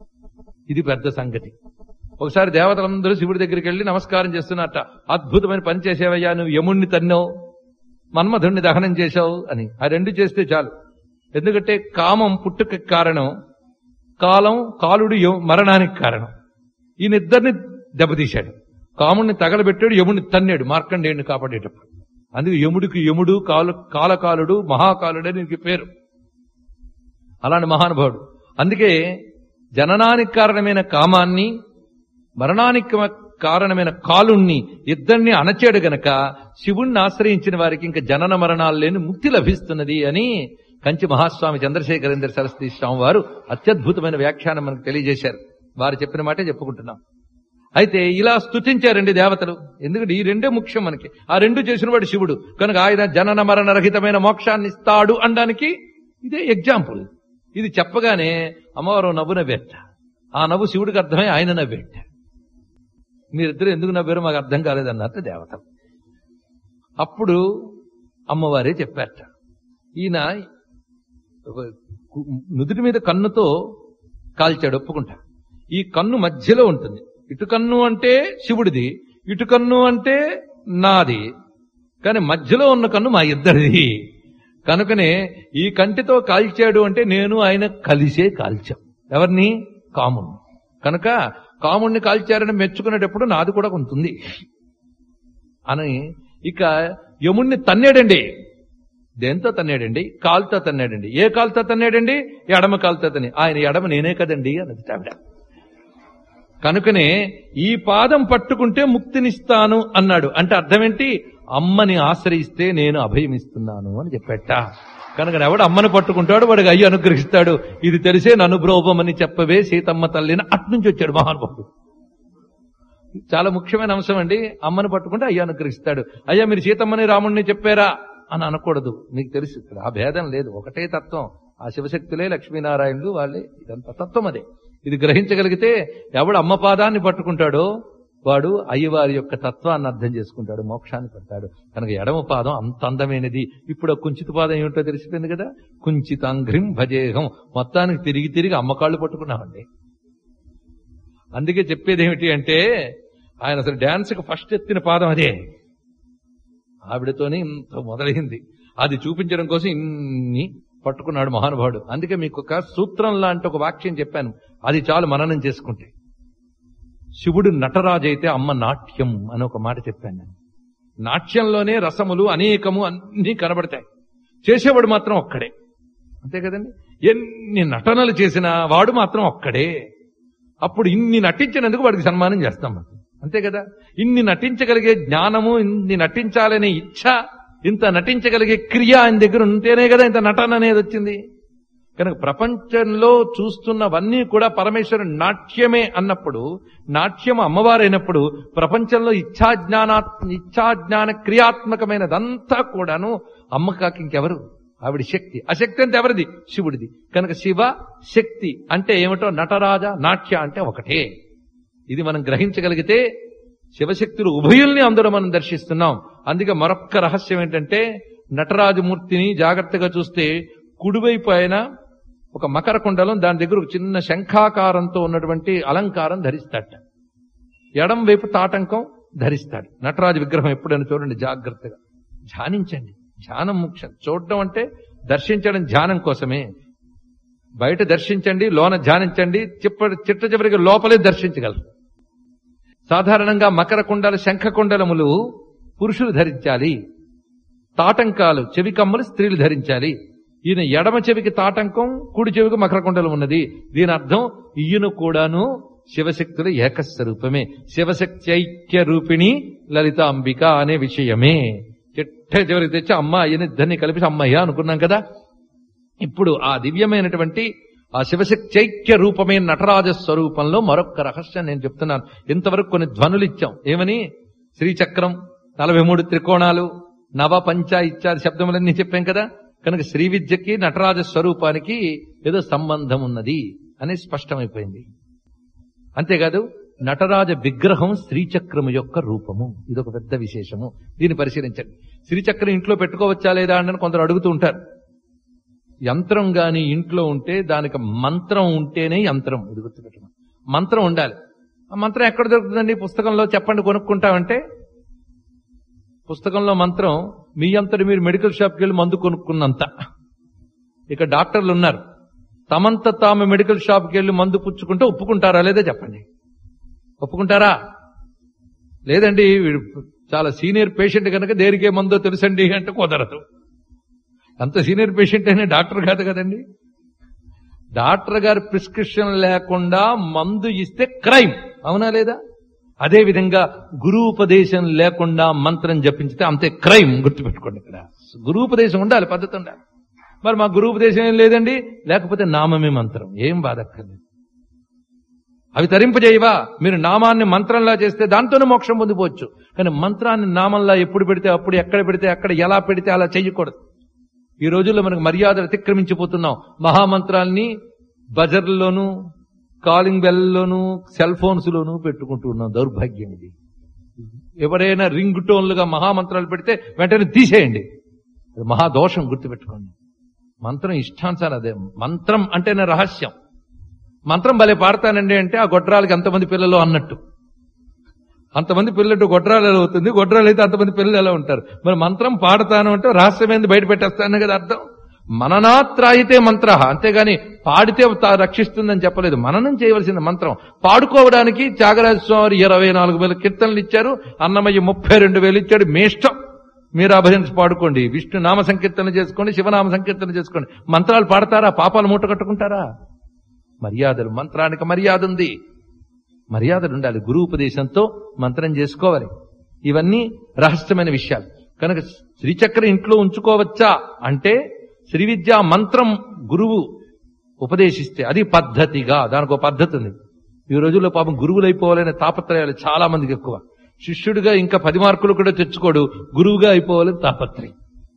ఇది పెద్ద సంగతి ఒకసారి దేవతలందరూ శివుడి దగ్గరికి వెళ్ళి నమస్కారం చేస్తున్నట్ట అద్భుతమైన పని చేసేవయ్యా నువ్వు యముణ్ణి తన్నావు మన్మధుణ్ణి దహనం చేశావు అని ఆ రెండు చేస్తే చాలు ఎందుకంటే కామం పుట్టుక కారణం కాలం కాలుడు యమ- మరణానికి కారణం ఈయనిద్దరిని దెబ్బతీశాడు కాముడిని తగలబెట్టాడు యముడిని తన్నాడు మార్కండేయుడిని కాపాడేటప్పుడు అందుకే యముడికి యముడు కాలు కాలకాలుడు మహాకాలుడు అని ఈయనకి పేరు అలాంటి మహానుభావుడు అందుకే జననానికి కారణమైన కామాన్ని మరణానికి కారణమైన కాలుణ్ణి ఇద్దరిని అణచాడు గనక శివుణ్ణి ఆశ్రయించిన వారికి ఇంకా జనన మరణాలు లేని ముక్తి లభిస్తున్నది అని కంచి మహాస్వామి చంద్రశేఖరేంద్ర సరస్వతి స్వామి వారు అత్యద్భుతమైన వ్యాఖ్యానం మనకు తెలియజేశారు వారు చెప్పిన మాటే చెప్పుకుంటున్నాం అయితే ఇలా స్తుతించారండి దేవతలు ఎందుకంటే ఈ రెండే ముఖ్యం మనకి ఆ రెండు చేసిన వాడు శివుడు కనుక ఆయన జనన మరణ రహితమైన మోక్షాన్ని ఇస్తాడు అనడానికి ఇదే ఎగ్జాంపుల్ ఇది చెప్పగానే అమ్మవారు నవ్వు నవ్వేట ఆ నవ్వు శివుడికి అర్థమై ఆయన నవ్వేట మీరిద్దరు ఎందుకు నవ్వారో మాకు అర్థం కాలేదన్నట్టు దేవతలు అప్పుడు అమ్మవారే చెప్పారట ఈయన ఒక కు- నుదుటి మీద కన్నుతో కాల్చాడు ఒప్పుకుంటా ఈ కన్ను మధ్యలో ఉంటుంది ఇటు కన్ను అంటే శివుడిది ఇటు కన్ను అంటే నాది కానీ మధ్యలో ఉన్న కన్ను మా ఇద్దరిది కనుకనే ఈ కంటితో కాల్చాడు అంటే నేను ఆయన కలిసే కాల్చాం ఎవరిని కాముణ్ణి కనుక కాముణ్ణి కాల్చారని మెచ్చుకునేటప్పుడు నాది కూడా ఉంటుంది అని ఇక యముణ్ణి తన్నాడండి దేంతో తన్నాడండి కాలుతో తన్నాడండి ఏ కాలుతో తన్నాడండి ఎడమ కాలుతో తని ఆయన ఎడమ నేనే కదండి అన్నది ఆవిడ కనుకనే ఈ పాదం పట్టుకుంటే ముక్తినిస్తాను అన్నాడు అంటే అర్థం ఏంటి అమ్మని ఆశ్రయిస్తే నేను అభయమిస్తున్నాను అని చెప్పేట కనుక ఎవడు అమ్మని పట్టుకుంటాడు వాడికి అయ్యి అనుగ్రహిస్తాడు ఇది తెలిసే నన్ను బ్రోభమని చెప్పవే సీతమ్మ తల్లిని అట్నుంచి వచ్చాడు మహానుభావుడు చాలా ముఖ్యమైన అంశం అండి అమ్మని పట్టుకుంటే అయ్యా అనుగ్రహిస్తాడు అయ్యా మీరు సీతమ్మని రాముణ్ణి చెప్పారా అని అనకూడదు మీకు తెలుసు ఇక్కడ ఆ భేదం లేదు ఒకటే తత్వం ఆ శివశక్తులే లక్ష్మీనారాయణులు వాళ్ళే ఇదంతా తత్వం అదే ఇది గ్రహించగలిగితే ఎవడు అమ్మ పాదాన్ని పట్టుకుంటాడో వాడు అయ్యవారి యొక్క తత్వాన్ని అర్థం చేసుకుంటాడు మోక్షాన్ని పెడతాడు కనుక ఎడమ పాదం అంత అందమైనది ఇప్పుడు ఆ కుంచిత పాదం ఏమిటో తెలిసిపోయింది కదా కుంచితాంఘ్రిం భజేహం మొత్తానికి తిరిగి తిరిగి అమ్మకాళ్ళు పట్టుకున్నామండి అందుకే చెప్పేది ఏమిటి అంటే ఆయన అసలు డాన్స్ కి ఫస్ట్ ఎత్తిన పాదం అదే ఆవిడతోనే ఇంత మొదలైంది అది చూపించడం కోసం ఇన్ని పట్టుకున్నాడు మహానుభావుడు అందుకే మీకు ఒక సూత్రం లాంటి ఒక వాక్యం చెప్పాను అది చాలు మననం చేసుకుంటే శివుడు నటరాజు అయితే అమ్మ నాట్యం అని ఒక మాట చెప్పాను నేను నాట్యంలోనే రసములు అనేకము అన్ని కనబడతాయి చేసేవాడు మాత్రం ఒక్కడే అంతే కదండి ఎన్ని నటనలు చేసినా వాడు మాత్రం ఒక్కడే అప్పుడు ఇన్ని నటించినందుకు వాడికి సన్మానం చేస్తాం మనం అంతే కదా ఇన్ని నటించగలిగే జ్ఞానము ఇన్ని నటించాలనే ఇచ్ఛ ఇంత నటించగలిగే క్రియ ఆయన దగ్గర ఉంటేనే కదా ఇంత నటన అనేది వచ్చింది కనుక ప్రపంచంలో చూస్తున్నవన్నీ కూడా పరమేశ్వరుడు నాట్యమే అన్నప్పుడు నాట్యం అమ్మవారైనప్పుడు ప్రపంచంలో ఇచ్ఛాజ్ఞానా ఇచ్ఛాజ్ఞాన క్రియాత్మకమైనదంతా కూడాను అమ్మకాకి ఇంకెవరు ఆవిడ శక్తి ఆ శక్తి అంటే ఎవరిది శివుడిది కనుక శివ శక్తి అంటే ఏమిటో నటరాజ నాట్య అంటే ఒకటే ఇది మనం గ్రహించగలిగితే శివశక్తులు ఉభయుల్ని అందరూ మనం దర్శిస్తున్నాం అందుకే మరొక్క రహస్యం ఏంటంటే నటరాజమూర్తిని జాగ్రత్తగా చూస్తే కుడివైపు ఆయన ఒక మకర కుండలం దాని దగ్గర ఒక చిన్న శంఖాకారంతో ఉన్నటువంటి అలంకారం ధరిస్తాడట ఎడం వైపు తాటంకం ధరిస్తాడు నటరాజు విగ్రహం ఎప్పుడైనా చూడండి జాగ్రత్తగా ధ్యానించండి ధ్యానం ముఖ్యం చూడడం అంటే దర్శించడం ధ్యానం కోసమే బయట దర్శించండి లోన ధ్యానించండి చిప్ప చిట్ట చివరికి లోపలే దర్శించగలరు సాధారణంగా మకర కుండల శంఖ కుండలములు పురుషులు ధరించాలి తాటంకాలు చెవి కమ్మలు స్త్రీలు ధరించాలి ఈయన ఎడమ చెవికి తాటంకం కుడి చెవికి మకర కుండలం ఉన్నది దీని అర్థం ఈయన కూడాను శివశక్తుల ఏకస్వరూపమే శివశక్తి ఐక్య రూపిణి లలిత అంబిక అనే విషయమే చిట్ట చివరికి తెచ్చి అమ్మ అయ్యని ఇద్దరిని కలిపి అమ్మయ్య అనుకున్నాం కదా ఇప్పుడు ఆ దివ్యమైనటువంటి ఆ శివశక్త్యైక్య రూపమైన నటరాజ స్వరూపంలో మరొక రహస్యం నేను చెప్తున్నాను ఇంతవరకు కొన్ని ధ్వనులు ఇచ్చాం ఏమని శ్రీచక్రం నలభై మూడు త్రికోణాలు నవ పంచ ఇత్యాది శబ్దములన్నీ చెప్పాం కదా కనుక శ్రీ విద్యకి నటరాజ స్వరూపానికి ఏదో సంబంధం ఉన్నది అనేది స్పష్టమైపోయింది అంతేకాదు నటరాజ విగ్రహం శ్రీచక్రము యొక్క రూపము ఇదొక పెద్ద విశేషము దీన్ని పరిశీలించండి శ్రీచక్రం ఇంట్లో పెట్టుకోవచ్చా లేదా అని కొందరు అడుగుతూ ఉంటారు యంత్రం గాని ఇంట్లో ఉంటే దానికి మంత్రం ఉంటేనే యంత్రం ఇది గుర్తుపెట్టడం మంత్రం ఉండాలి ఆ మంత్రం ఎక్కడ దొరుకుతుందండి పుస్తకంలో చెప్పండి కొనుక్కుంటామంటే పుస్తకంలో మంత్రం మీ అంతటి మీరు మెడికల్ షాప్కి వెళ్ళి మందు కొనుక్కున్నంత ఇక డాక్టర్లు ఉన్నారు తమంత తాము మెడికల్ షాప్కి వెళ్ళి మందు పుచ్చుకుంటే ఒప్పుకుంటారా లేదా చెప్పండి ఒప్పుకుంటారా లేదండి వీడు చాలా సీనియర్ పేషెంట్ కనుక దేనికే మందో తెలుసండి అంటే కుదరదు అంత సీనియర్ పేషెంట్ అయినా డాక్టర్ కాదు కదండి డాక్టర్ గారి ప్రిస్క్రిప్షన్ లేకుండా మందు ఇస్తే క్రైమ్ అవునా లేదా అదే విధంగా గురూపదేశం లేకుండా మంత్రం జపించితే అంతే క్రైమ్ గుర్తుపెట్టుకోండి ఇక్కడ గురూపదేశం ఉండాలి పద్ధతి ఉండాలి మరి మా గురూపదేశం ఏం లేదండి లేకపోతే నామమే మంత్రం ఏం బాధక్కర్లేదు అవి తరింపజేయవా మీరు నామాన్ని మంత్రంలా చేస్తే దాంతోనే మోక్షం పొందిపోవచ్చు కానీ మంత్రాన్ని నామంలా ఎప్పుడు పెడితే అప్పుడు ఎక్కడ పెడితే అక్కడ ఎలా పెడితే అలా చెయ్యకూడదు ఈ రోజుల్లో మనకు మర్యాదలు అతిక్రమించిపోతున్నాం మహామంత్రాల్ని బజర్లోను కాలింగ్ బెల్లోను సెల్ ఫోన్స్ లోను పెట్టుకుంటున్నాం దౌర్భాగ్యం ఇది ఎవరైనా రింగ్ టోన్లుగా మహామంత్రాలు పెడితే వెంటనే తీసేయండి అది మహాదోషం గుర్తుపెట్టుకోండి మంత్రం ఇష్టానుసారం అదే మంత్రం అంటేనే రహస్యం మంత్రం భలే పాడతానండి అంటే ఆ గొడ్రాలకి ఎంతమంది పిల్లలు అన్నట్టు అంతమంది పిల్లలు గొడ్రాలు ఎలా అవుతుంది గొడ్రాలు అయితే అంతమంది పిల్లలు ఎలా ఉంటారు మరి మంత్రం పాడతాను అంటే రహస్యమైంది బయట పెట్టేస్తాను కదా అర్థం మననాత్రాయితే మంత్ర అంతేగాని పాడితే తా- రక్షిస్తుందని చెప్పలేదు మననం చేయవలసిన మంత్రం పాడుకోవడానికి త్యాగరాజ స్వామి ఇరవై నాలుగు వేల కీర్తనలు ఇచ్చారు అన్నమయ్య ముప్పై రెండు వేలు ఇచ్చాడు మీ ఇష్టం మీరు ఆ భజన్స్ పాడుకోండి విష్ణు నామ సంకీర్తన చేసుకోండి శివనామ సంకీర్తన చేసుకోండి మంత్రాలు పాడతారా పాపాలు మూట కట్టుకుంటారా మర్యాదలు మంత్రానికి మర్యాద ఉంది మర్యాదలు ఉండాలి గురు ఉపదేశంతో మంత్రం చేసుకోవాలి ఇవన్నీ రహస్యమైన విషయాలు కనుక శ్రీచక్ర ఇంట్లో ఉంచుకోవచ్చా అంటే శ్రీ విద్యా మంత్రం గురువు ఉపదేశిస్తే అది పద్ధతిగా దానికి ఒక పద్ధతి ఉంది ఈ రోజుల్లో పాపం గురువులైపోవాలనే తాపత్రయాలు చాలా మందికి ఎక్కువ శిష్యుడిగా ఇంకా పది మార్కులు కూడా తెచ్చుకోడు గురువుగా అయిపోవాలని తాపత్రయం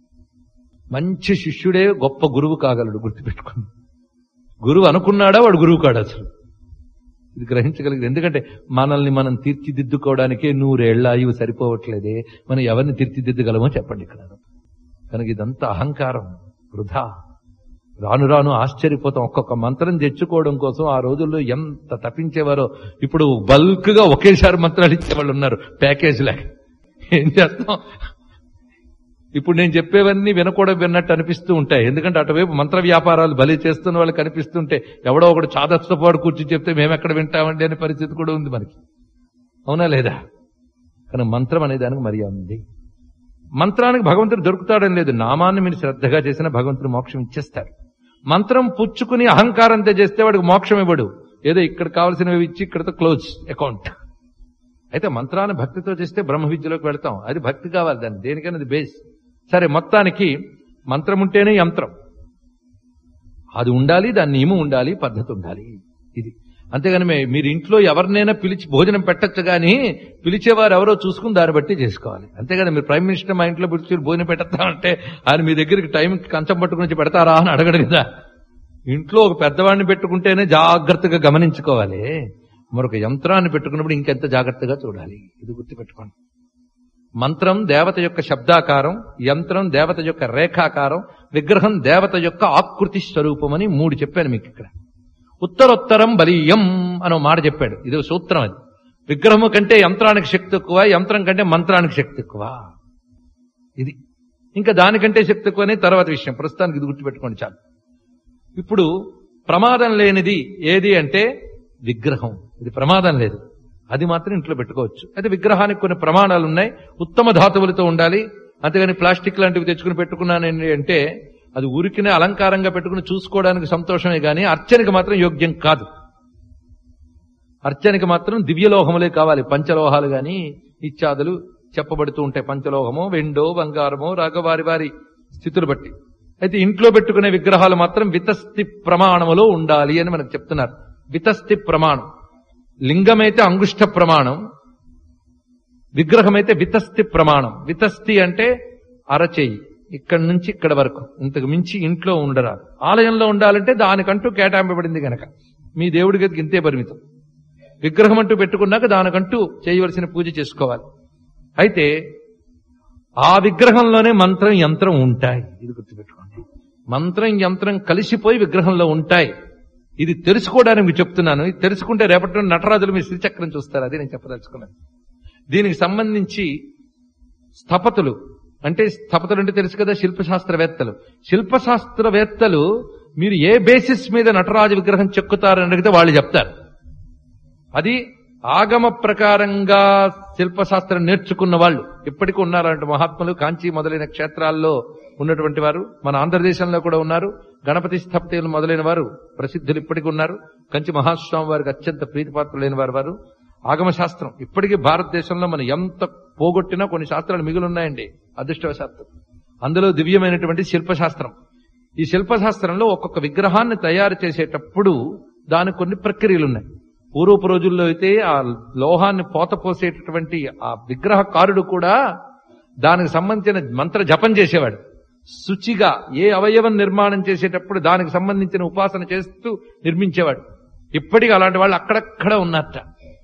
మంచి శిష్యుడే గొప్ప గురువు కాగలడు గుర్తుపెట్టుకుని గురువు అనుకున్నాడా వాడు గురువు కాడు అసలు ఇది గ్రహించగలిగింది ఎందుకంటే మనల్ని మనం తీర్చిదిద్దుకోవడానికే నూరేళ్ల ఆయువు సరిపోవట్లేదే మనం ఎవరిని తీర్చిదిద్దగలమో చెప్పండి ఇక్కడ కనుక ఇదంతా అహంకారం వృధా రాను రాను ఆశ్చర్యపోతాం ఒక్కొక్క మంత్రం తెచ్చుకోవడం కోసం ఆ రోజుల్లో ఎంత తప్పించేవారో ఇప్పుడు బల్క్ గా ఒకేసారి మంత్రాలు ఇచ్చేవాళ్ళు ఉన్నారు ప్యాకేజ్ లాగా ఏం చేస్తాం ఇప్పుడు నేను చెప్పేవన్నీ వినకూడదు విన్నట్టు అనిపిస్తూ ఉంటాయి ఎందుకంటే అటువైపు మంత్ర వ్యాపారాలు బలి చేస్తున్న వాళ్ళు కనిపిస్తుంటే ఎవడో ఒకడు చాదస్తపాడు కూర్చుని చెప్తే మేము ఎక్కడ వింటామండి అనే పరిస్థితి కూడా ఉంది మనకి అవునా లేదా కానీ మంత్రం అనే దానికి మర్యాద ఉంది మంత్రానికి భగవంతుడు దొరుకుతాడని లేదు నామాన్ని మీరు శ్రద్ధగా చేసిన భగవంతుడు మోక్షం ఇచ్చేస్తాడు మంత్రం పుచ్చుకుని అహంకారంతో చేస్తే వాడికి మోక్షం ఇవ్వడు ఏదో ఇక్కడ కావలసినవి ఇచ్చి ఇక్కడతో క్లోజ్ అకౌంట్ అయితే మంత్రాన్ని భక్తితో చేస్తే బ్రహ్మ విద్యలోకి వెళ్తాం అది భక్తి కావాలి దాన్ని దేనికైనా అది బేస్ సరే మొత్తానికి మంత్రం ఉంటేనే యంత్రం అది ఉండాలి దాని నియమం ఉండాలి పద్ధతి ఉండాలి ఇది అంతేగాని మే- మీరు ఇంట్లో ఎవరినైనా పిలిచి భోజనం పెట్టచ్చు కానీ పిలిచేవారు ఎవరో చూసుకుని దాన్ని బట్టి చేసుకోవాలి అంతేగాని మీరు ప్రైమ్ మినిస్టర్ మా ఇంట్లో పిలిచి భోజనం పెట్టద్దా అంటే ఆయన మీ దగ్గరికి టైం కంచం పట్టుకుని వచ్చి పెడతారా అని అడగడు కదా ఇంట్లో ఒక పెద్దవాడిని పెట్టుకుంటేనే జాగ్రత్తగా గమనించుకోవాలి మరొక యంత్రాన్ని పెట్టుకున్నప్పుడు ఇంకెంత జాగ్రత్తగా చూడాలి ఇది గుర్తుపెట్టుకోండి మంత్రం దేవత యొక్క శబ్దాకారం యంత్రం దేవత యొక్క రేఖాకారం విగ్రహం దేవత యొక్క ఆకృతి స్వరూపం అని మూడు చెప్పాను మీకు ఇక్కడ ఉత్తరోత్తరం బలీయం అని మాట చెప్పాడు ఇది ఒక సూత్రం అది విగ్రహము కంటే యంత్రానికి శక్తి ఎక్కువ యంత్రం కంటే మంత్రానికి శక్తి ఎక్కువ ఇది ఇంకా దానికంటే శక్తి ఎక్కువ అనేది తర్వాత విషయం ప్రస్తుతానికి ఇది గుర్తుపెట్టుకోండి చాలు ఇప్పుడు ప్రమాదం లేనిది ఏది అంటే విగ్రహం ఇది ప్రమాదం లేదు అది మాత్రం ఇంట్లో పెట్టుకోవచ్చు అయితే విగ్రహానికి కొన్ని ప్రమాణాలు ఉన్నాయి ఉత్తమ ధాతువులతో ఉండాలి అంతేగాని ప్లాస్టిక్ లాంటివి తెచ్చుకుని పెట్టుకున్నానండి అంటే అది ఊరికినే అలంకారంగా పెట్టుకుని చూసుకోవడానికి సంతోషమే గాని అర్చనకి మాత్రం యోగ్యం కాదు అర్చనకి మాత్రం దివ్యలోహములే కావాలి పంచలోహాలు గాని ఇత్యాదులు చెప్పబడుతూ ఉంటాయి పంచలోహమో వెండో బంగారమో రాగవారి వారి స్థితులు బట్టి అయితే ఇంట్లో పెట్టుకునే విగ్రహాలు మాత్రం వితస్తి ప్రమాణములో ఉండాలి అని మనకు చెప్తున్నారు వితస్తి ప్రమాణం లింగమైతే అంగుష్ట ప్రమాణం విగ్రహమైతే వితస్తి ప్రమాణం వితస్తి అంటే అరచేయి ఇక్కడి నుంచి ఇక్కడ వరకు ఇంతకు మించి ఇంట్లో ఉండరాదు ఆలయంలో ఉండాలంటే దానికంటూ కేటాయింపబడింది గనక మీ దేవుడి గదికి ఇంతే పరిమితం విగ్రహం అంటూ పెట్టుకున్నాక దానికంటూ చేయవలసిన పూజ చేసుకోవాలి అయితే ఆ విగ్రహంలోనే మంత్రం యంత్రం ఉంటాయి ఇది గుర్తుపెట్టుకోండి మంత్రం యంత్రం కలిసిపోయి విగ్రహంలో ఉంటాయి ఇది తెలుసుకోవడానికి మీకు చెప్తున్నాను ఇది తెలుసుకుంటే రేపటి నుండి నటరాజులు మీ శ్రీచక్రం చూస్తారు అది నేను చెప్పదలుచుకున్నాను దీనికి సంబంధించి స్థపతులు అంటే స్థపతులు అంటే తెలుసు కదా శిల్పశాస్త్రవేత్తలు శిల్పశాస్త్రవేత్తలు మీరు ఏ బేసిస్ మీద నటరాజు విగ్రహం చెక్కుతారని అడిగితే వాళ్ళు చెప్తారు అది ఆగమ ప్రకారంగా శిల్పశాస్త్రం నేర్చుకున్న వాళ్ళు ఇప్పటికీ ఉన్నారంటే మహాత్ములు కాంచీ మొదలైన క్షేత్రాల్లో ఉన్నటువంటి వారు మన ఆంధ్రదేశంలో కూడా ఉన్నారు గణపతి స్థపతిలు మొదలైన వారు ప్రసిద్ధులు ఇప్పటికీ ఉన్నారు కంచి మహాస్వామి వారికి అత్యంత ప్రీతిపాత్రులైన వారు వారు ఆగమ శాస్త్రం ఇప్పటికీ భారతదేశంలో మనం ఎంత పోగొట్టినా కొన్ని శాస్త్రాలు మిగిలి ఉన్నాయండి అదృష్టవశాస్త్రం అందులో దివ్యమైనటువంటి శిల్పశాస్త్రం ఈ శిల్పశాస్త్రంలో ఒక్కొక్క విగ్రహాన్ని తయారు చేసేటప్పుడు దానికి కొన్ని ప్రక్రియలు ఉన్నాయి పూర్వపు రోజుల్లో అయితే ఆ లోహాన్ని పోత పోసేటటువంటి ఆ విగ్రహకారుడు కూడా దానికి సంబంధించిన మంత్ర జపం చేసేవాడు శుచిగా ఏ అవయవం నిర్మాణం చేసేటప్పుడు దానికి సంబంధించిన ఉపాసన చేస్తూ నిర్మించేవాడు ఇప్పటికీ అలాంటి వాళ్ళు అక్కడక్కడ ఉన్నట్ట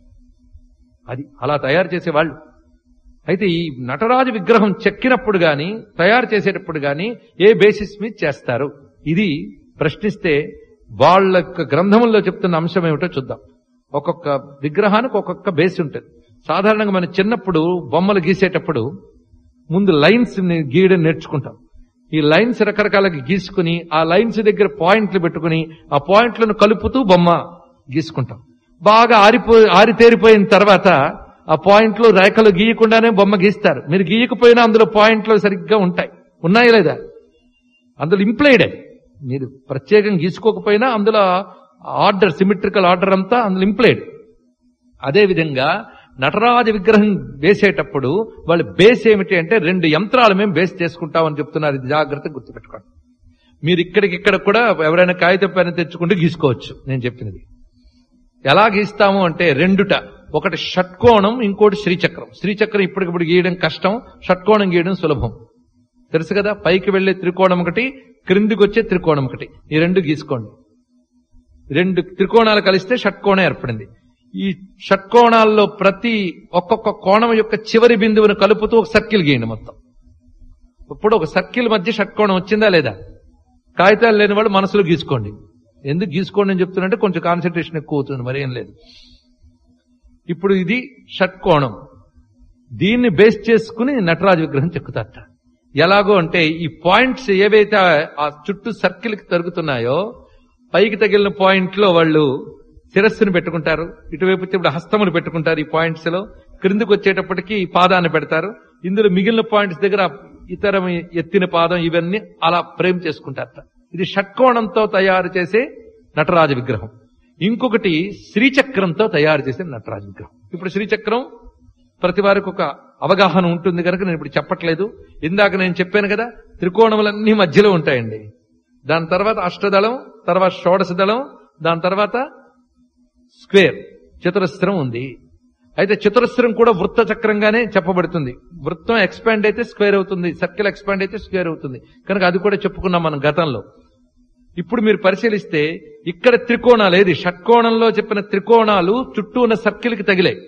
అది అలా తయారు చేసేవాళ్ళు అయితే ఈ నటరాజు విగ్రహం చెక్కినప్పుడు గాని తయారు చేసేటప్పుడు గాని ఏ బేసిస్ మీద చేస్తారు ఇది ప్రశ్నిస్తే వాళ్ళ యొక్క గ్రంథముల్లో చెప్తున్న అంశం ఏమిటో చూద్దాం ఒక్కొక్క విగ్రహానికి ఒక్కొక్క బేస్ ఉంటుంది సాధారణంగా మనం చిన్నప్పుడు బొమ్మలు గీసేటప్పుడు ముందు లైన్స్ ని గీయడం నేర్చుకుంటాం ఈ లైన్స్ రకరకాలుగా గీసుకుని ఆ లైన్స్ దగ్గర పాయింట్లు పెట్టుకుని ఆ పాయింట్లను కలుపుతూ బొమ్మ గీసుకుంటాం బాగా ఆరిపో ఆరితేరిపోయిన తర్వాత ఆ పాయింట్లు రేఖలు గీయకుండానే బొమ్మ గీస్తారు మీరు గీయకపోయినా అందులో పాయింట్లు సరిగ్గా ఉంటాయి ఉన్నాయా లేదా అందులో ఇంప్లైడ్ అది మీరు ప్రత్యేకంగా గీసుకోకపోయినా అందులో ఆర్డర్ సిమెట్రికల్ ఆర్డర్ అంతా అందులో ఇంప్లైడ్ అదేవిధంగా నటరాజ విగ్రహం వేసేటప్పుడు వాళ్ళ బేస్ ఏమిటి అంటే రెండు యంత్రాలు మేము బేస్ చేసుకుంటామని చెప్తున్నారు ఇది జాగ్రత్తగా గుర్తుపెట్టుకోండి మీరు ఇక్కడికిక్కడ కూడా ఎవరైనా కాగితం పైన తెచ్చుకుంటే గీసుకోవచ్చు నేను చెప్పినది ఎలా గీస్తాము అంటే రెండుట ఒకటి షట్కోణం ఇంకోటి శ్రీచక్రం శ్రీచక్రం ఇప్పటికిప్పుడు గీయడం కష్టం షట్కోణం గీయడం సులభం తెలుసు కదా పైకి వెళ్లే త్రికోణం ఒకటి క్రిందికి వచ్చే త్రికోణం ఒకటి ఈ రెండు గీసుకోండి రెండు త్రికోణాలు కలిస్తే షట్కోణం ఏర్పడింది ఈ షట్కోణాల్లో ప్రతి ఒక్కొక్క కోణం యొక్క చివరి బిందువును కలుపుతూ ఒక సర్కిల్ గీయండి మొత్తం ఇప్పుడు ఒక సర్కిల్ మధ్య షట్కోణం వచ్చిందా లేదా కాగితాలు లేని వాళ్ళు మనసులో గీసుకోండి ఎందుకు గీసుకోండి అని చెప్తున్నంటే కొంచెం కాన్సన్ట్రేషన్ ఎక్కువ అవుతుంది మరి ఏం లేదు ఇప్పుడు ఇది షట్కోణం దీన్ని బేస్ చేసుకుని నటరాజు విగ్రహం చెక్కుతారట ఎలాగో అంటే ఈ పాయింట్స్ ఏవైతే ఆ చుట్టూ సర్కిల్ కి తరుగుతున్నాయో పైకి తగిలిన పాయింట్ లో వాళ్ళు శిరస్సును పెట్టుకుంటారు ఇటువైపు వచ్చి ఇప్పుడు హస్తములు పెట్టుకుంటారు ఈ పాయింట్స్ లో క్రిందికి వచ్చేటప్పటికి ఈ పాదాన్ని పెడతారు ఇందులో మిగిలిన పాయింట్స్ దగ్గర ఇతర ఎత్తిన పాదం ఇవన్నీ అలా ఫ్రేమ్ చేసుకుంటారట ఇది షట్కోణంతో తయారు చేసే నటరాజ విగ్రహం ఇంకొకటి శ్రీచక్రంతో తయారు చేసే నటరాజ విగ్రహం ఇప్పుడు శ్రీచక్రం ప్రతి వారికి ఒక అవగాహన ఉంటుంది కనుక నేను ఇప్పుడు చెప్పట్లేదు ఇందాక నేను చెప్పాను కదా త్రికోణములన్నీ మధ్యలో ఉంటాయండి దాని తర్వాత అష్టదళం తర్వాత షోడశ దళం దాని తర్వాత స్క్వేర్ చతురస్రం ఉంది అయితే చతురస్రం కూడా వృత్త చక్రంగానే చెప్పబడుతుంది వృత్తం ఎక్స్పాండ్ అయితే స్క్వేర్ అవుతుంది సర్కిల్ ఎక్స్పాండ్ అయితే స్క్వేర్ అవుతుంది కనుక అది కూడా చెప్పుకున్నాం మనం గతంలో ఇప్పుడు మీరు పరిశీలిస్తే ఇక్కడ త్రికోణాలు ఏది షట్కోణంలో చెప్పిన త్రికోణాలు చుట్టూ ఉన్న సర్కిల్కి తగిలాయి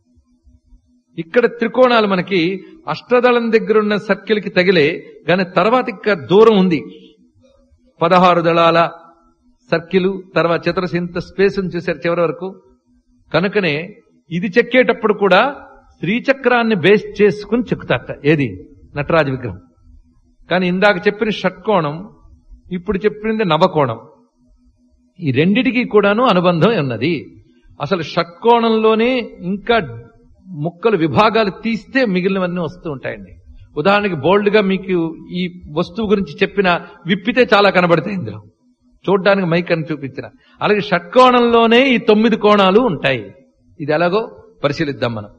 ఇక్కడ త్రికోణాలు మనకి అష్టదళం దగ్గర ఉన్న సర్కిల్కి తగిలే కానీ తర్వాత ఇంకా దూరం ఉంది పదహారు దళాల సర్కిల్ తర్వాత చతురస్ ఇంత స్పేస్ చూశారు చివరి వరకు కనుకనే ఇది చెక్కేటప్పుడు కూడా శ్రీచక్రాన్ని బేస్ చేసుకుని చెక్కుతారట ఏది నటరాజ విగ్రహం కానీ ఇందాక చెప్పిన షట్కోణం ఇప్పుడు చెప్పింది నవకోణం ఈ రెండిటికి కూడాను అనుబంధం ఉన్నది అసలు షట్కోణంలోనే ఇంకా ముక్కలు విభాగాలు తీస్తే మిగిలినవన్నీ వస్తూ ఉంటాయండి ఉదాహరణకి బోల్డ్ గా మీకు ఈ వస్తువు గురించి చెప్పిన విప్పితే చాలా కనబడతాయి ఇందులో చూడ్డానికి మైక్ అని చూపించిన అలాగే షట్కోణంలోనే ఈ తొమ్మిది కోణాలు ఉంటాయి ఇది ఎలాగో పరిశీలిద్దాం మనం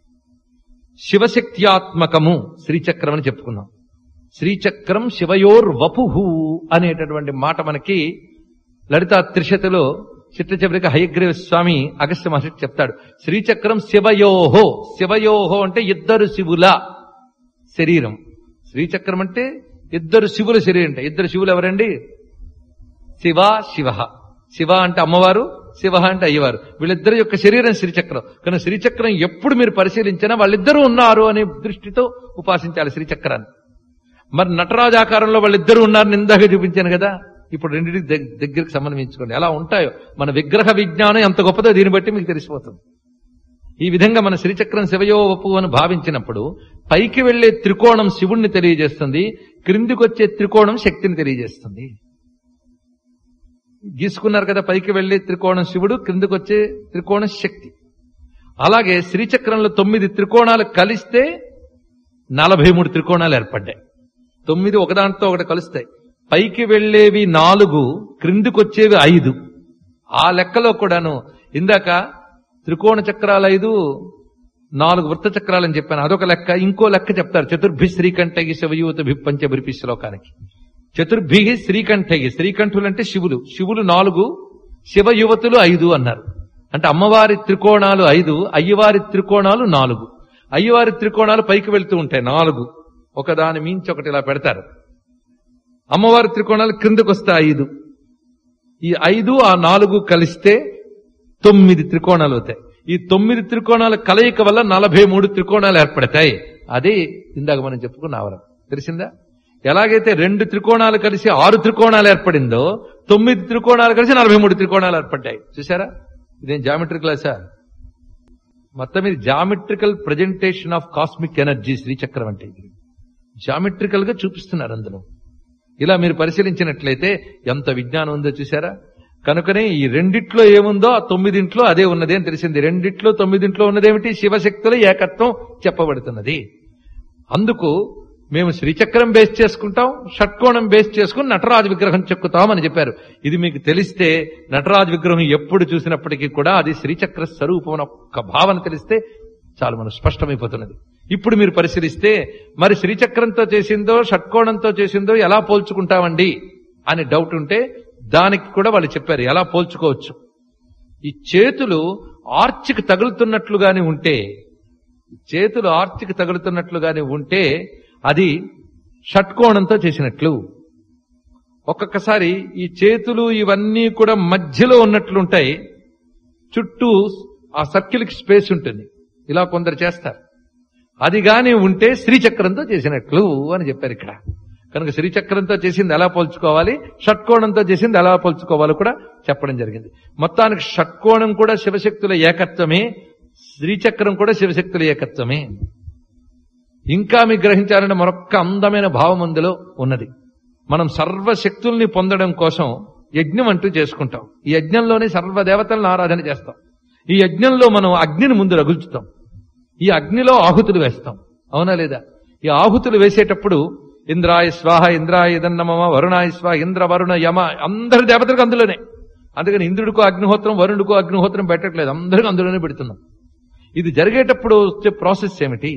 శివశక్త్యాత్మకము శ్రీచక్రం అని చెప్పుకున్నాం శ్రీచక్రం శివయోర్ వపుహు అనేటటువంటి మాట మనకి లలితా త్రిశతిలో చిట్టచివరికి హయగ్రీవ స్వామి అగస్త్య మహర్షి చెప్తాడు శ్రీచక్రం శివయోహో శివయోహో అంటే ఇద్దరు శివుల శరీరం శ్రీచక్రం అంటే ఇద్దరు శివుల శరీరం అంటే ఇద్దరు శివులు ఎవరండి శివ శివ శివ అంటే అమ్మవారు శివ అంటే అయ్యవారు వీళ్ళిద్దరి యొక్క శరీరం శ్రీచక్రం కానీ శ్రీచక్రం ఎప్పుడు మీరు పరిశీలించినా వాళ్ళిద్దరూ ఉన్నారు అనే దృష్టితో ఉపాసించాలి శ్రీచక్రాన్ని మరి నటరాజు ఆకారంలో వాళ్ళిద్దరూ ఉన్నారని ఇందాక చూపించాను కదా ఇప్పుడు రెండింటికి దగ్- దగ్గరికి సంబంధించుకోండి ఎలా ఉంటాయో మన విగ్రహ విజ్ఞానం ఎంత గొప్పదో దీన్ని బట్టి మీకు తెలిసిపోతుంది ఈ విధంగా మన శ్రీచక్రం శివయోవపు అని భావించినప్పుడు పైకి వెళ్లే త్రికోణం శివుణ్ణి తెలియజేస్తుంది క్రిందికి వచ్చే త్రికోణం శక్తిని తెలియజేస్తుంది గీసుకున్నారు కదా పైకి వెళ్లే త్రికోణం శివుడు క్రిందికి వచ్చే త్రికోణం శక్తి అలాగే శ్రీచక్రంలో తొమ్మిది త్రికోణాలు కలిస్తే నలభై మూడు త్రికోణాలు ఏర్పడ్డాయి తొమ్మిది ఒకదాంతో ఒకటి కలుస్తాయి పైకి వెళ్లేవి నాలుగు క్రిందికొచ్చేవి ఐదు ఆ లెక్కలో కూడాను ఇందాక త్రికోణ చక్రాలు ఐదు నాలుగు వృత్త చక్రాలని చెప్పాను అదొక లెక్క ఇంకో లెక్క చెప్తారు చతుర్భి శ్రీకంఠగి శివయూత భిప్పంచ బిరిపి శ్లోకానికి చతుర్భి శ్రీకంఠగి శ్రీకంఠులు అంటే శివులు శివులు నాలుగు శివ యువతులు ఐదు అన్నారు అంటే అమ్మవారి త్రికోణాలు ఐదు అయ్యవారి త్రికోణాలు నాలుగు అయ్యవారి త్రికోణాలు పైకి వెళ్తూ ఉంటాయి నాలుగు ఒకదాని మించి ఒకటి ఇలా పెడతారు అమ్మవారి త్రికోణాలు క్రిందకు వస్తాయి ఐదు ఈ ఐదు ఆ నాలుగు కలిస్తే తొమ్మిది త్రికోణాలు అవుతాయి ఈ తొమ్మిది త్రికోణాల కలయిక వల్ల నలభై మూడు త్రికోణాలు ఏర్పడతాయి అదే ఇందాక మనం చెప్పుకున్న ఆవరం తెలిసిందా ఎలాగైతే రెండు త్రికోణాలు కలిసి ఆరు త్రికోణాలు ఏర్పడిందో తొమ్మిది త్రికోణాలు కలిసి నలభై మూడు త్రికోణాలు ఏర్పడ్డాయి చూసారా ఇదేం జామెట్రీ క్లాసా మొత్తం ఇది geometrical presentation of cosmic energy శ్రీచక్రం అంటే ఇది జామెట్రికల్ గా చూపిస్తున్నారు అందులో ఇలా మీరు పరిశీలించినట్లయితే ఎంత విజ్ఞానం ఉందో చూసారా కనుకనే ఈ రెండిట్లో ఏముందో ఆ తొమ్మిదింట్లో అదే ఉన్నది అని తెలిసింది రెండిట్లో తొమ్మిదింట్లో ఉన్నదేమిటి శివశక్తుల ఏకత్వం చెప్పబడుతున్నది అందుకు మేము శ్రీచక్రం బేస్ చేసుకుంటాం షట్కోణం బేస్ చేసుకుని నటరాజు విగ్రహం చెక్కుతాం అని చెప్పారు ఇది మీకు తెలిస్తే నటరాజు విగ్రహం ఎప్పుడు చూసినప్పటికీ కూడా అది శ్రీచక్ర స్వరూపం అనే ఒక్క భావన తెలిస్తే చాలు మనం స్పష్టమైపోతున్నది ఇప్పుడు మీరు పరిశీలిస్తే మరి శ్రీచక్రంతో చేసిందో షట్కోణంతో చేసిందో ఎలా పోల్చుకుంటామండి అని డౌట్ ఉంటే దానికి కూడా వాళ్ళు చెప్పారు ఎలా పోల్చుకోవచ్చు ఈ చేతులు ఆర్చికి తగులుతున్నట్లుగానే ఉంటే చేతులు ఆర్చికి తగులుతున్నట్లుగానే ఉంటే అది షట్కోణంతో చేసినట్లు ఒక్కొక్కసారి ఈ చేతులు ఇవన్నీ కూడా మధ్యలో ఉన్నట్లుంటాయి చుట్టూ ఆ సర్కిల్కి స్పేస్ ఉంటుంది ఇలా కొందరు చేస్తారు అది గాని ఉంటే శ్రీచక్రంతో చేసినట్లు అని చెప్పారు ఇక్కడ కనుక శ్రీచక్రంతో చేసింది ఎలా పోల్చుకోవాలి షట్కోణంతో చేసింది ఎలా పోల్చుకోవాలో కూడా చెప్పడం జరిగింది మొత్తానికి షట్కోణం కూడా శివశక్తుల ఏకత్వమే శ్రీచక్రం కూడా శివశక్తుల ఏకత్వమే ఇంకా మీకు గ్రహించాలంటే మరొక్క అందమైన భావం అందులో ఉన్నది మనం సర్వశక్తుల్ని పొందడం కోసం యజ్ఞం అంటూ చేసుకుంటాం ఈ యజ్ఞంలోనే సర్వదేవతలను ఆరాధన చేస్తాం ఈ యజ్ఞంలో మనం అగ్నిని ముందు రగుల్చుతాం ఈ అగ్నిలో ఆహుతులు వేస్తాం అవునా లేదా ఈ ఆహుతులు వేసేటప్పుడు ఇంద్రాయ స్వాహ ఇంద్రాయ ఇదన్నమమ వరుణాయ స్వాహ ఇంద్ర వరుణ యమ అందరి దేవతలకు అందులోనే అందుకని ఇంద్రుడికో అగ్నిహోత్రం వరుణుడికో అగ్నిహోత్రం పెట్టట్లేదు అందరికీ అందులోనే పెడుతున్నాం ఇది జరిగేటప్పుడు వచ్చే ప్రాసెస్ ఏమిటి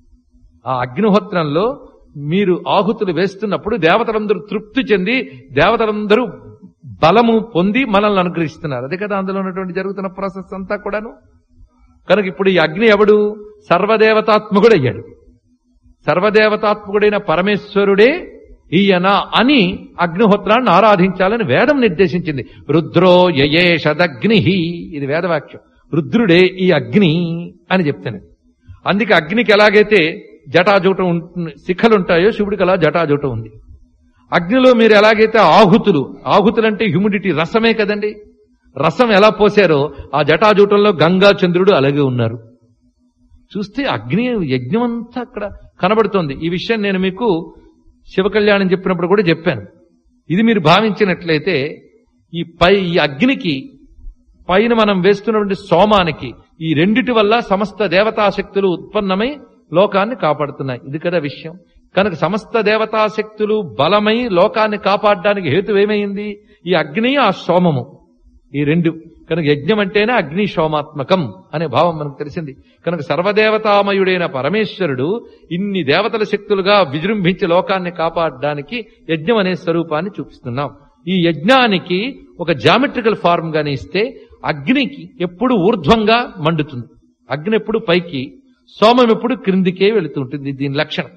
ఆ అగ్నిహోత్రంలో మీరు ఆహుతులు వేస్తున్నప్పుడు దేవతలందరూ తృప్తి చెంది దేవతలందరూ బలము పొంది మనల్ని అనుగ్రహిస్తున్నారు అదే కదా అందులో ఉన్నటువంటి జరుగుతున్న ప్రాసెస్ అంతా కూడాను కనుక ఇప్పుడు ఈ అగ్ని ఎవడు సర్వదేవతాత్మకుడు అయ్యాడు సర్వదేవతాత్మకుడైన పరమేశ్వరుడే ఈయన అని అగ్నిహోత్రాన్ని ఆరాధించాలని వేదం నిర్దేశించింది రుద్రో యయేషదగ్ని ఇది వేదవాక్యం రుద్రుడే ఈ అగ్ని అని చెప్తాను అందుకే అగ్నికి ఎలాగైతే జటాజూటం ఉంటుంది శిఖలుంటాయో శివుడికి అలా జటాజూటం ఉంది అగ్నిలో మీరు ఎలాగైతే ఆహుతులు ఆహుతులంటే హ్యూమిడిటీ రసమే కదండి రసం ఎలా పోసారో ఆ జటాజూటంలో గంగా చంద్రుడు అలాగే ఉన్నారు చూస్తే అగ్ని యజ్ఞం అంతా అక్కడ కనబడుతోంది ఈ విషయం నేను మీకు శివకళ్యాణం చెప్పినప్పుడు కూడా చెప్పాను ఇది మీరు భావించినట్లయితే ఈ పై ఈ అగ్నికి పైన మనం వేస్తున్నటువంటి సోమానికి ఈ రెండిటి వల్ల సమస్త దేవతాశక్తులు ఉత్పన్నమై లోకాన్ని కాపాడుతున్నాయి ఇది కదా విషయం కనుక సమస్త దేవతాశక్తులు బలమై లోకాన్ని కాపాడడానికి హేతు ఏమైంది ఈ అగ్ని ఆ సోమము ఈ రెండు కనుక యజ్ఞం అంటేనే అగ్ని సోమాత్మకం అనే భావం మనకు తెలిసింది కనుక సర్వదేవతామయుడైన పరమేశ్వరుడు ఇన్ని దేవతల శక్తులుగా విజృంభించి లోకాన్ని కాపాడడానికి యజ్ఞం అనే స్వరూపాన్ని చూపిస్తున్నాం ఈ యజ్ఞానికి ఒక జామెట్రికల్ ఫార్మ్ గాని ఇస్తే అగ్నికి ఎప్పుడు ఊర్ధ్వంగా మండుతుంది అగ్ని ఎప్పుడు పైకి సోమం ఎప్పుడు క్రిందికే వెళుతుంటుంది దీని లక్షణం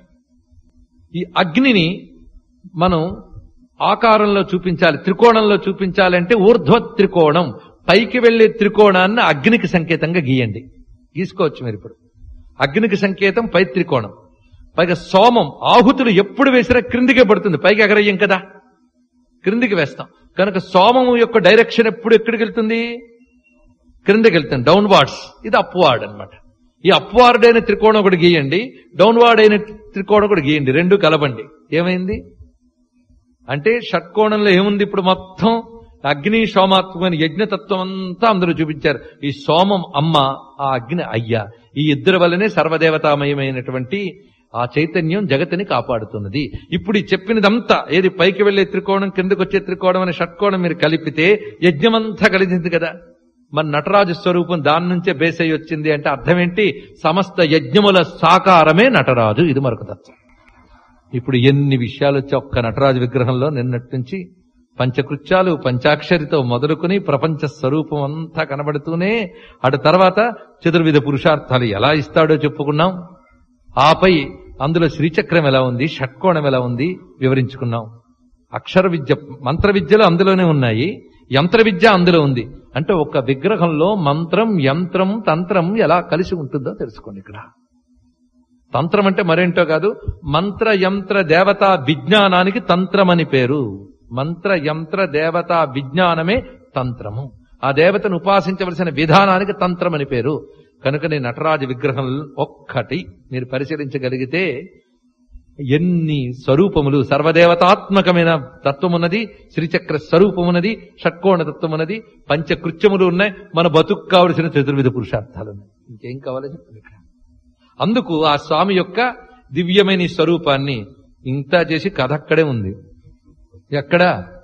ఈ అగ్నిని మనం ఆకారంలో చూపించాలి త్రికోణంలో చూపించాలంటే ఊర్ధ్వ త్రికోణం పైకి వెళ్లే త్రికోణాన్ని అగ్నికి సంకేతంగా గీయండి గీసుకోవచ్చు మీరు ఇప్పుడు అగ్నికి సంకేతం పై త్రికోణం పైగా సోమం ఆహుతులు ఎప్పుడు వేసినా క్రిందికే పడుతుంది పైకి ఎగరయ్యం కదా క్రిందికి వేస్తాం కనుక సోమము యొక్క డైరెక్షన్ ఎప్పుడు ఎక్కడికి వెళ్తుంది క్రిందకి వెళ్తుంది డౌన్వార్డ్స్ ఇది అప్వార్డ్ అన్నమాట ఈ అప్వార్డ్ అయిన త్రికోణం ఒకటి గీయండి డౌన్వార్డ్ అయిన త్రికోణం ఒకటి గీయండి రెండు కలబండి ఏమైంది అంటే షట్కోణంలో ఏముంది ఇప్పుడు మొత్తం అగ్ని సోమాత్మకమైన యజ్ఞతత్వం అంతా అందరూ చూపించారు ఈ సోమం అమ్మ ఆ అగ్ని అయ్య ఈ ఇద్దరి వల్లనే సర్వదేవతామయమైనటువంటి ఆ చైతన్యం జగత్తుని కాపాడుతున్నది ఇప్పుడు ఈ చెప్పినదంతా ఏది పైకి వెళ్లే త్రికోణం కిందకు వచ్చే త్రికోణం అనే షట్కోణం మీరు కలిపితే యజ్ఞమంతా కలిసింది కదా మన నటరాజు స్వరూపం దాని నుంచే బేస్ అయి వచ్చింది అంటే అర్థం ఏంటి సమస్త యజ్ఞముల సాకారమే నటరాజు ఇది మరొక తత్వం ఇప్పుడు ఎన్ని విషయాలు వచ్చి ఒక్క నటరాజు విగ్రహంలో నిన్నటి నుంచి పంచకృత్యాలు పంచాక్షరితో మొదలుకొని ప్రపంచ స్వరూపం అంతా కనబడుతూనే అటు తర్వాత చతుర్విధ పురుషార్థాలు ఎలా ఇస్తాడో చెప్పుకున్నాం ఆపై అందులో శ్రీచక్రం ఎలా ఉంది షట్కోణం ఎలా ఉంది వివరించుకున్నాం అక్షర విద్య మంత్ర విద్యలు అందులోనే ఉన్నాయి యంత్ర విద్య అందులో ఉంది అంటే ఒక విగ్రహంలో మంత్రం యంత్రం తంత్రం ఎలా కలిసి ఉంటుందో తెలుసుకోండి ఇక్కడ తంత్రం అంటే మరేంటో కాదు మంత్ర యంత్ర దేవతా విజ్ఞానానికి తంత్రం అని పేరు మంత్ర యంత్ర దేవతా విజ్ఞానమే తంత్రము ఆ దేవతను ఉపాసించవలసిన విధానానికి తంత్రం అని పేరు కనుకనే నటరాజ విగ్రహం ఒక్కటి మీరు పరిశీలించగలిగితే ఎన్ని స్వరూపములు సర్వదేవతాత్మకమైన తత్వమున్నది శ్రీచక్ర స్వరూపమున్నది షట్కోణ తత్వమున్నది పంచకృత్యములు ఉన్నాయి మన బతుకు కావలసిన చతుర్విధ పురుషార్థాలు ఉన్నాయి ఇంకేం కావాలో చెప్పండి ఇక్కడ అందుకు ఆ స్వామి యొక్క దివ్యమైన ఈ స్వరూపాన్ని ఇంత చేసి కథ అక్కడే ఉంది ఎక్కడ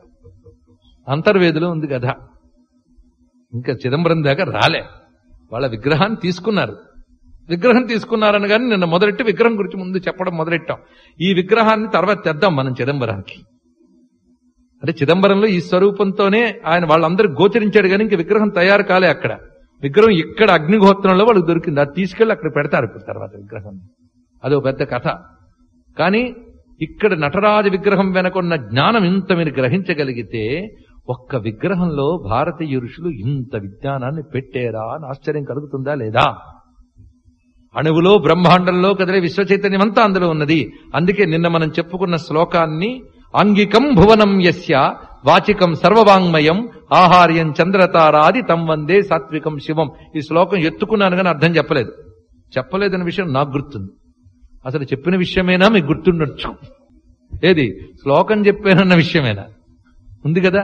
అంతర్వేదిలో ఉంది కథ ఇంకా చిదంబరం దాకా రాలే వాళ్ళ విగ్రహాన్ని తీసుకున్నారు విగ్రహం తీసుకున్నారని కానీ నిన్న మొదలెట్టి విగ్రహం గురించి ముందు చెప్పడం మొదలెట్టాం ఈ విగ్రహాన్ని తర్వాత తెద్దాం మనం చిదంబరానికి అంటే చిదంబరంలో ఈ స్వరూపంతోనే ఆయన వాళ్ళందరూ గోచరించాడు కానీ ఇంక విగ్రహం తయారు కాలే అక్కడ విగ్రహం ఇక్కడ అగ్నిహోత్రంలో వాళ్ళకి దొరికింది అది తీసుకెళ్లి అక్కడ పెడతారు ఇప్పుడు తర్వాత విగ్రహం అదో పెద్ద కథ కానీ ఇక్కడ నటరాజ విగ్రహం వెనకున్న జ్ఞానం ఇంత మీరు గ్రహించగలిగితే ఒక్క విగ్రహంలో భారతీయ ఋషులు ఇంత విజ్ఞానాన్ని పెట్టారా అని ఆశ్చర్యం కలుగుతుందా లేదా అణువులో బ్రహ్మాండంలో కదిలే విశ్వ చైతన్యం అంతా అందులో ఉన్నది అందుకే నిన్న మనం చెప్పుకున్న శ్లోకాన్ని ఆంగికం భువనం యస్య వాచికం సర్వవాంగ్మయం ఆహార్యం చంద్రతారాది తం వందే సాత్వికం శివం ఈ శ్లోకం ఎత్తుకున్నాను కానీ అర్థం చెప్పలేదు చెప్పలేదన్న విషయం నాకు గుర్తుంది అసలు చెప్పిన విషయమేనా మీకు గుర్తుండొచ్చు ఏది శ్లోకం చెప్పానన్న విషయమేనా ఉంది కదా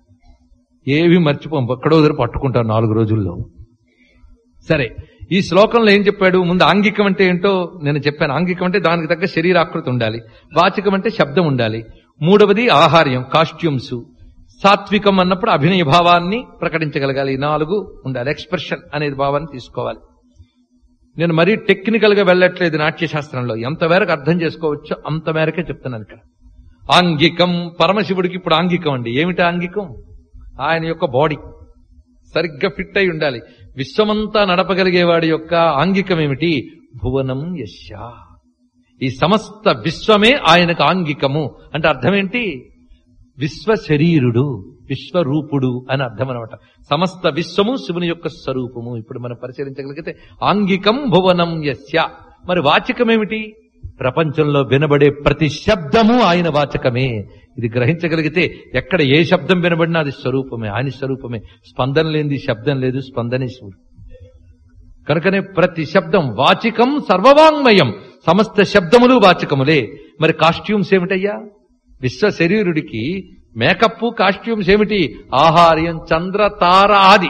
ఏవి మర్చిపోం ఎక్కడో దగ్గర పట్టుకుంటారు నాలుగు రోజుల్లో సరే ఈ శ్లోకంలో ఏం చెప్పాడు ముందు ఆంగికం అంటే ఏంటో నేను చెప్పాను ఆంగికం అంటే దానికి తగ్గ శరీరాకృతి ఉండాలి వాచికం అంటే శబ్దం ఉండాలి మూడవది ఆహార్యం కాస్ట్యూమ్స్ సాత్వికం అన్నప్పుడు అభినయ భావాన్ని ప్రకటించగలగాలి ఈ నాలుగు ఉండాలి ఎక్స్ప్రెషన్ అనేది భావాన్ని తీసుకోవాలి నేను మరీ టెక్నికల్ గా వెళ్ళట్లేదు నాట్యశాస్త్రంలో ఎంతవరకు అర్థం చేసుకోవచ్చో అంత మేరకే చెప్తున్నాను ఇక్కడ ఆంగికం పరమశివుడికి ఇప్పుడు ఆంగికం అండి ఏమిటి ఆంగికం ఆయన యొక్క బాడీ సరిగ్గా ఫిట్ అయి ఉండాలి విశ్వమంతా నడపగలిగేవాడి యొక్క ఆంగికం ఏమిటి భువనం యశ ఈ సమస్త విశ్వమే ఆయనకు ఆంగికము అంటే అర్థం ఏంటి విశ్వ శరీరుడు విశ్వరూపుడు అని అర్థం అనమాట సమస్త విశ్వము శివుని యొక్క స్వరూపము ఇప్పుడు మనం పరిశీలించగలిగితే ఆంగికం భువనం యస్య మరి వాచకం ఏమిటి ప్రపంచంలో వినబడే ప్రతి శబ్దము ఆయన వాచకమే ఇది గ్రహించగలిగితే ఎక్కడ ఏ శబ్దం వినబడినా అది స్వరూపమే ఆయన స్వరూపమే స్పందన లేనిది శబ్దం లేదు స్పందనే శివుడు కనుకనే ప్రతి శబ్దం వాచికం సర్వవాంగ్మయం సమస్త శబ్దములు వాచకములే మరి కాస్ట్యూమ్స్ ఏమిటయ్యా విశ్వ శరీరుడికి మేకప్ కాస్ట్యూమ్స్ ఏమిటి ఆహార్యం చంద్ర తార ఆది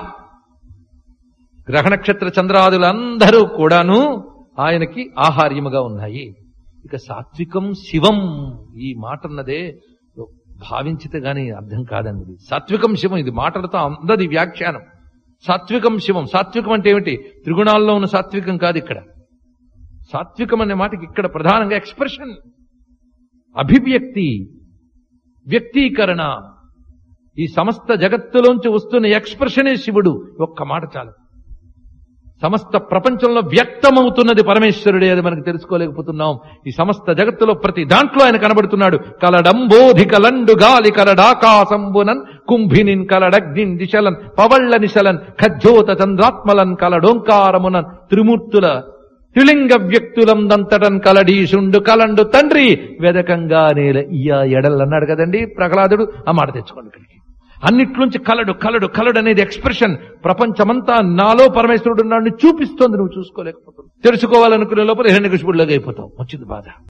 గ్రహ నక్షత్ర చంద్రాదులందరూ కూడాను ఆయనకి ఆహార్యముగా ఉన్నాయి ఇక సాత్వికం శివం ఈ మాట అన్నదే భావించితే గాని అర్థం కాదండి ఇది సాత్వికం శివం ఇది మాటలతో అందది వ్యాఖ్యానం సాత్వికం శివం సాత్వికం అంటే ఏమిటి త్రిగుణాల్లో ఉన్న సాత్వికం కాదు ఇక్కడ సాత్వికం అనే మాటకి ఇక్కడ ప్రధానంగా ఎక్స్ప్రెషన్ అభివ్యక్తి వ్యక్తీకరణ ఈ సమస్త జగత్తులోంచి వస్తున్న ఎక్స్ప్రెషనే శివుడు ఒక్క మాట చాలు సమస్త ప్రపంచంలో వ్యక్తమవుతున్నది పరమేశ్వరుడే అది మనకు తెలుసుకోలేకపోతున్నాం ఈ సమస్త జగత్తులో ప్రతి దాంట్లో ఆయన కనబడుతున్నాడు కలడంబోధి కలండు గాలి కలడాకాశంబునన్ కుంభినిన్ కలడగ్నిన్ దిశలన్ పవళ్ళ నిశలన్ ఖజ్జోత చంద్రాత్మలన్ కలడోంకారమునన్ త్రిమూర్తుల త్రిలింగ వ్యక్తులందంతటన్ కలడీశుండు కలండు తండ్రి వెదకంగా నేల ఇయ్యా ఎడల్ అన్నాడు కదండి ప్రహ్లాదుడు ఆ మాట తెచ్చుకోండి ఇక్కడికి అన్నిట్లోంచి కలడు కలడు కలడు అనేది ఎక్స్ప్రెషన్ ప్రపంచమంతా నాలో పరమేశ్వరుడు ఉన్నాడు చూపిస్తోంది నువ్వు చూసుకోలేకపోతున్నావు తెలుసుకోవాలనుకునే లోపల హిరణ్యకృష్ణుడిలోకి అయిపోతావు వచ్చింది బాధ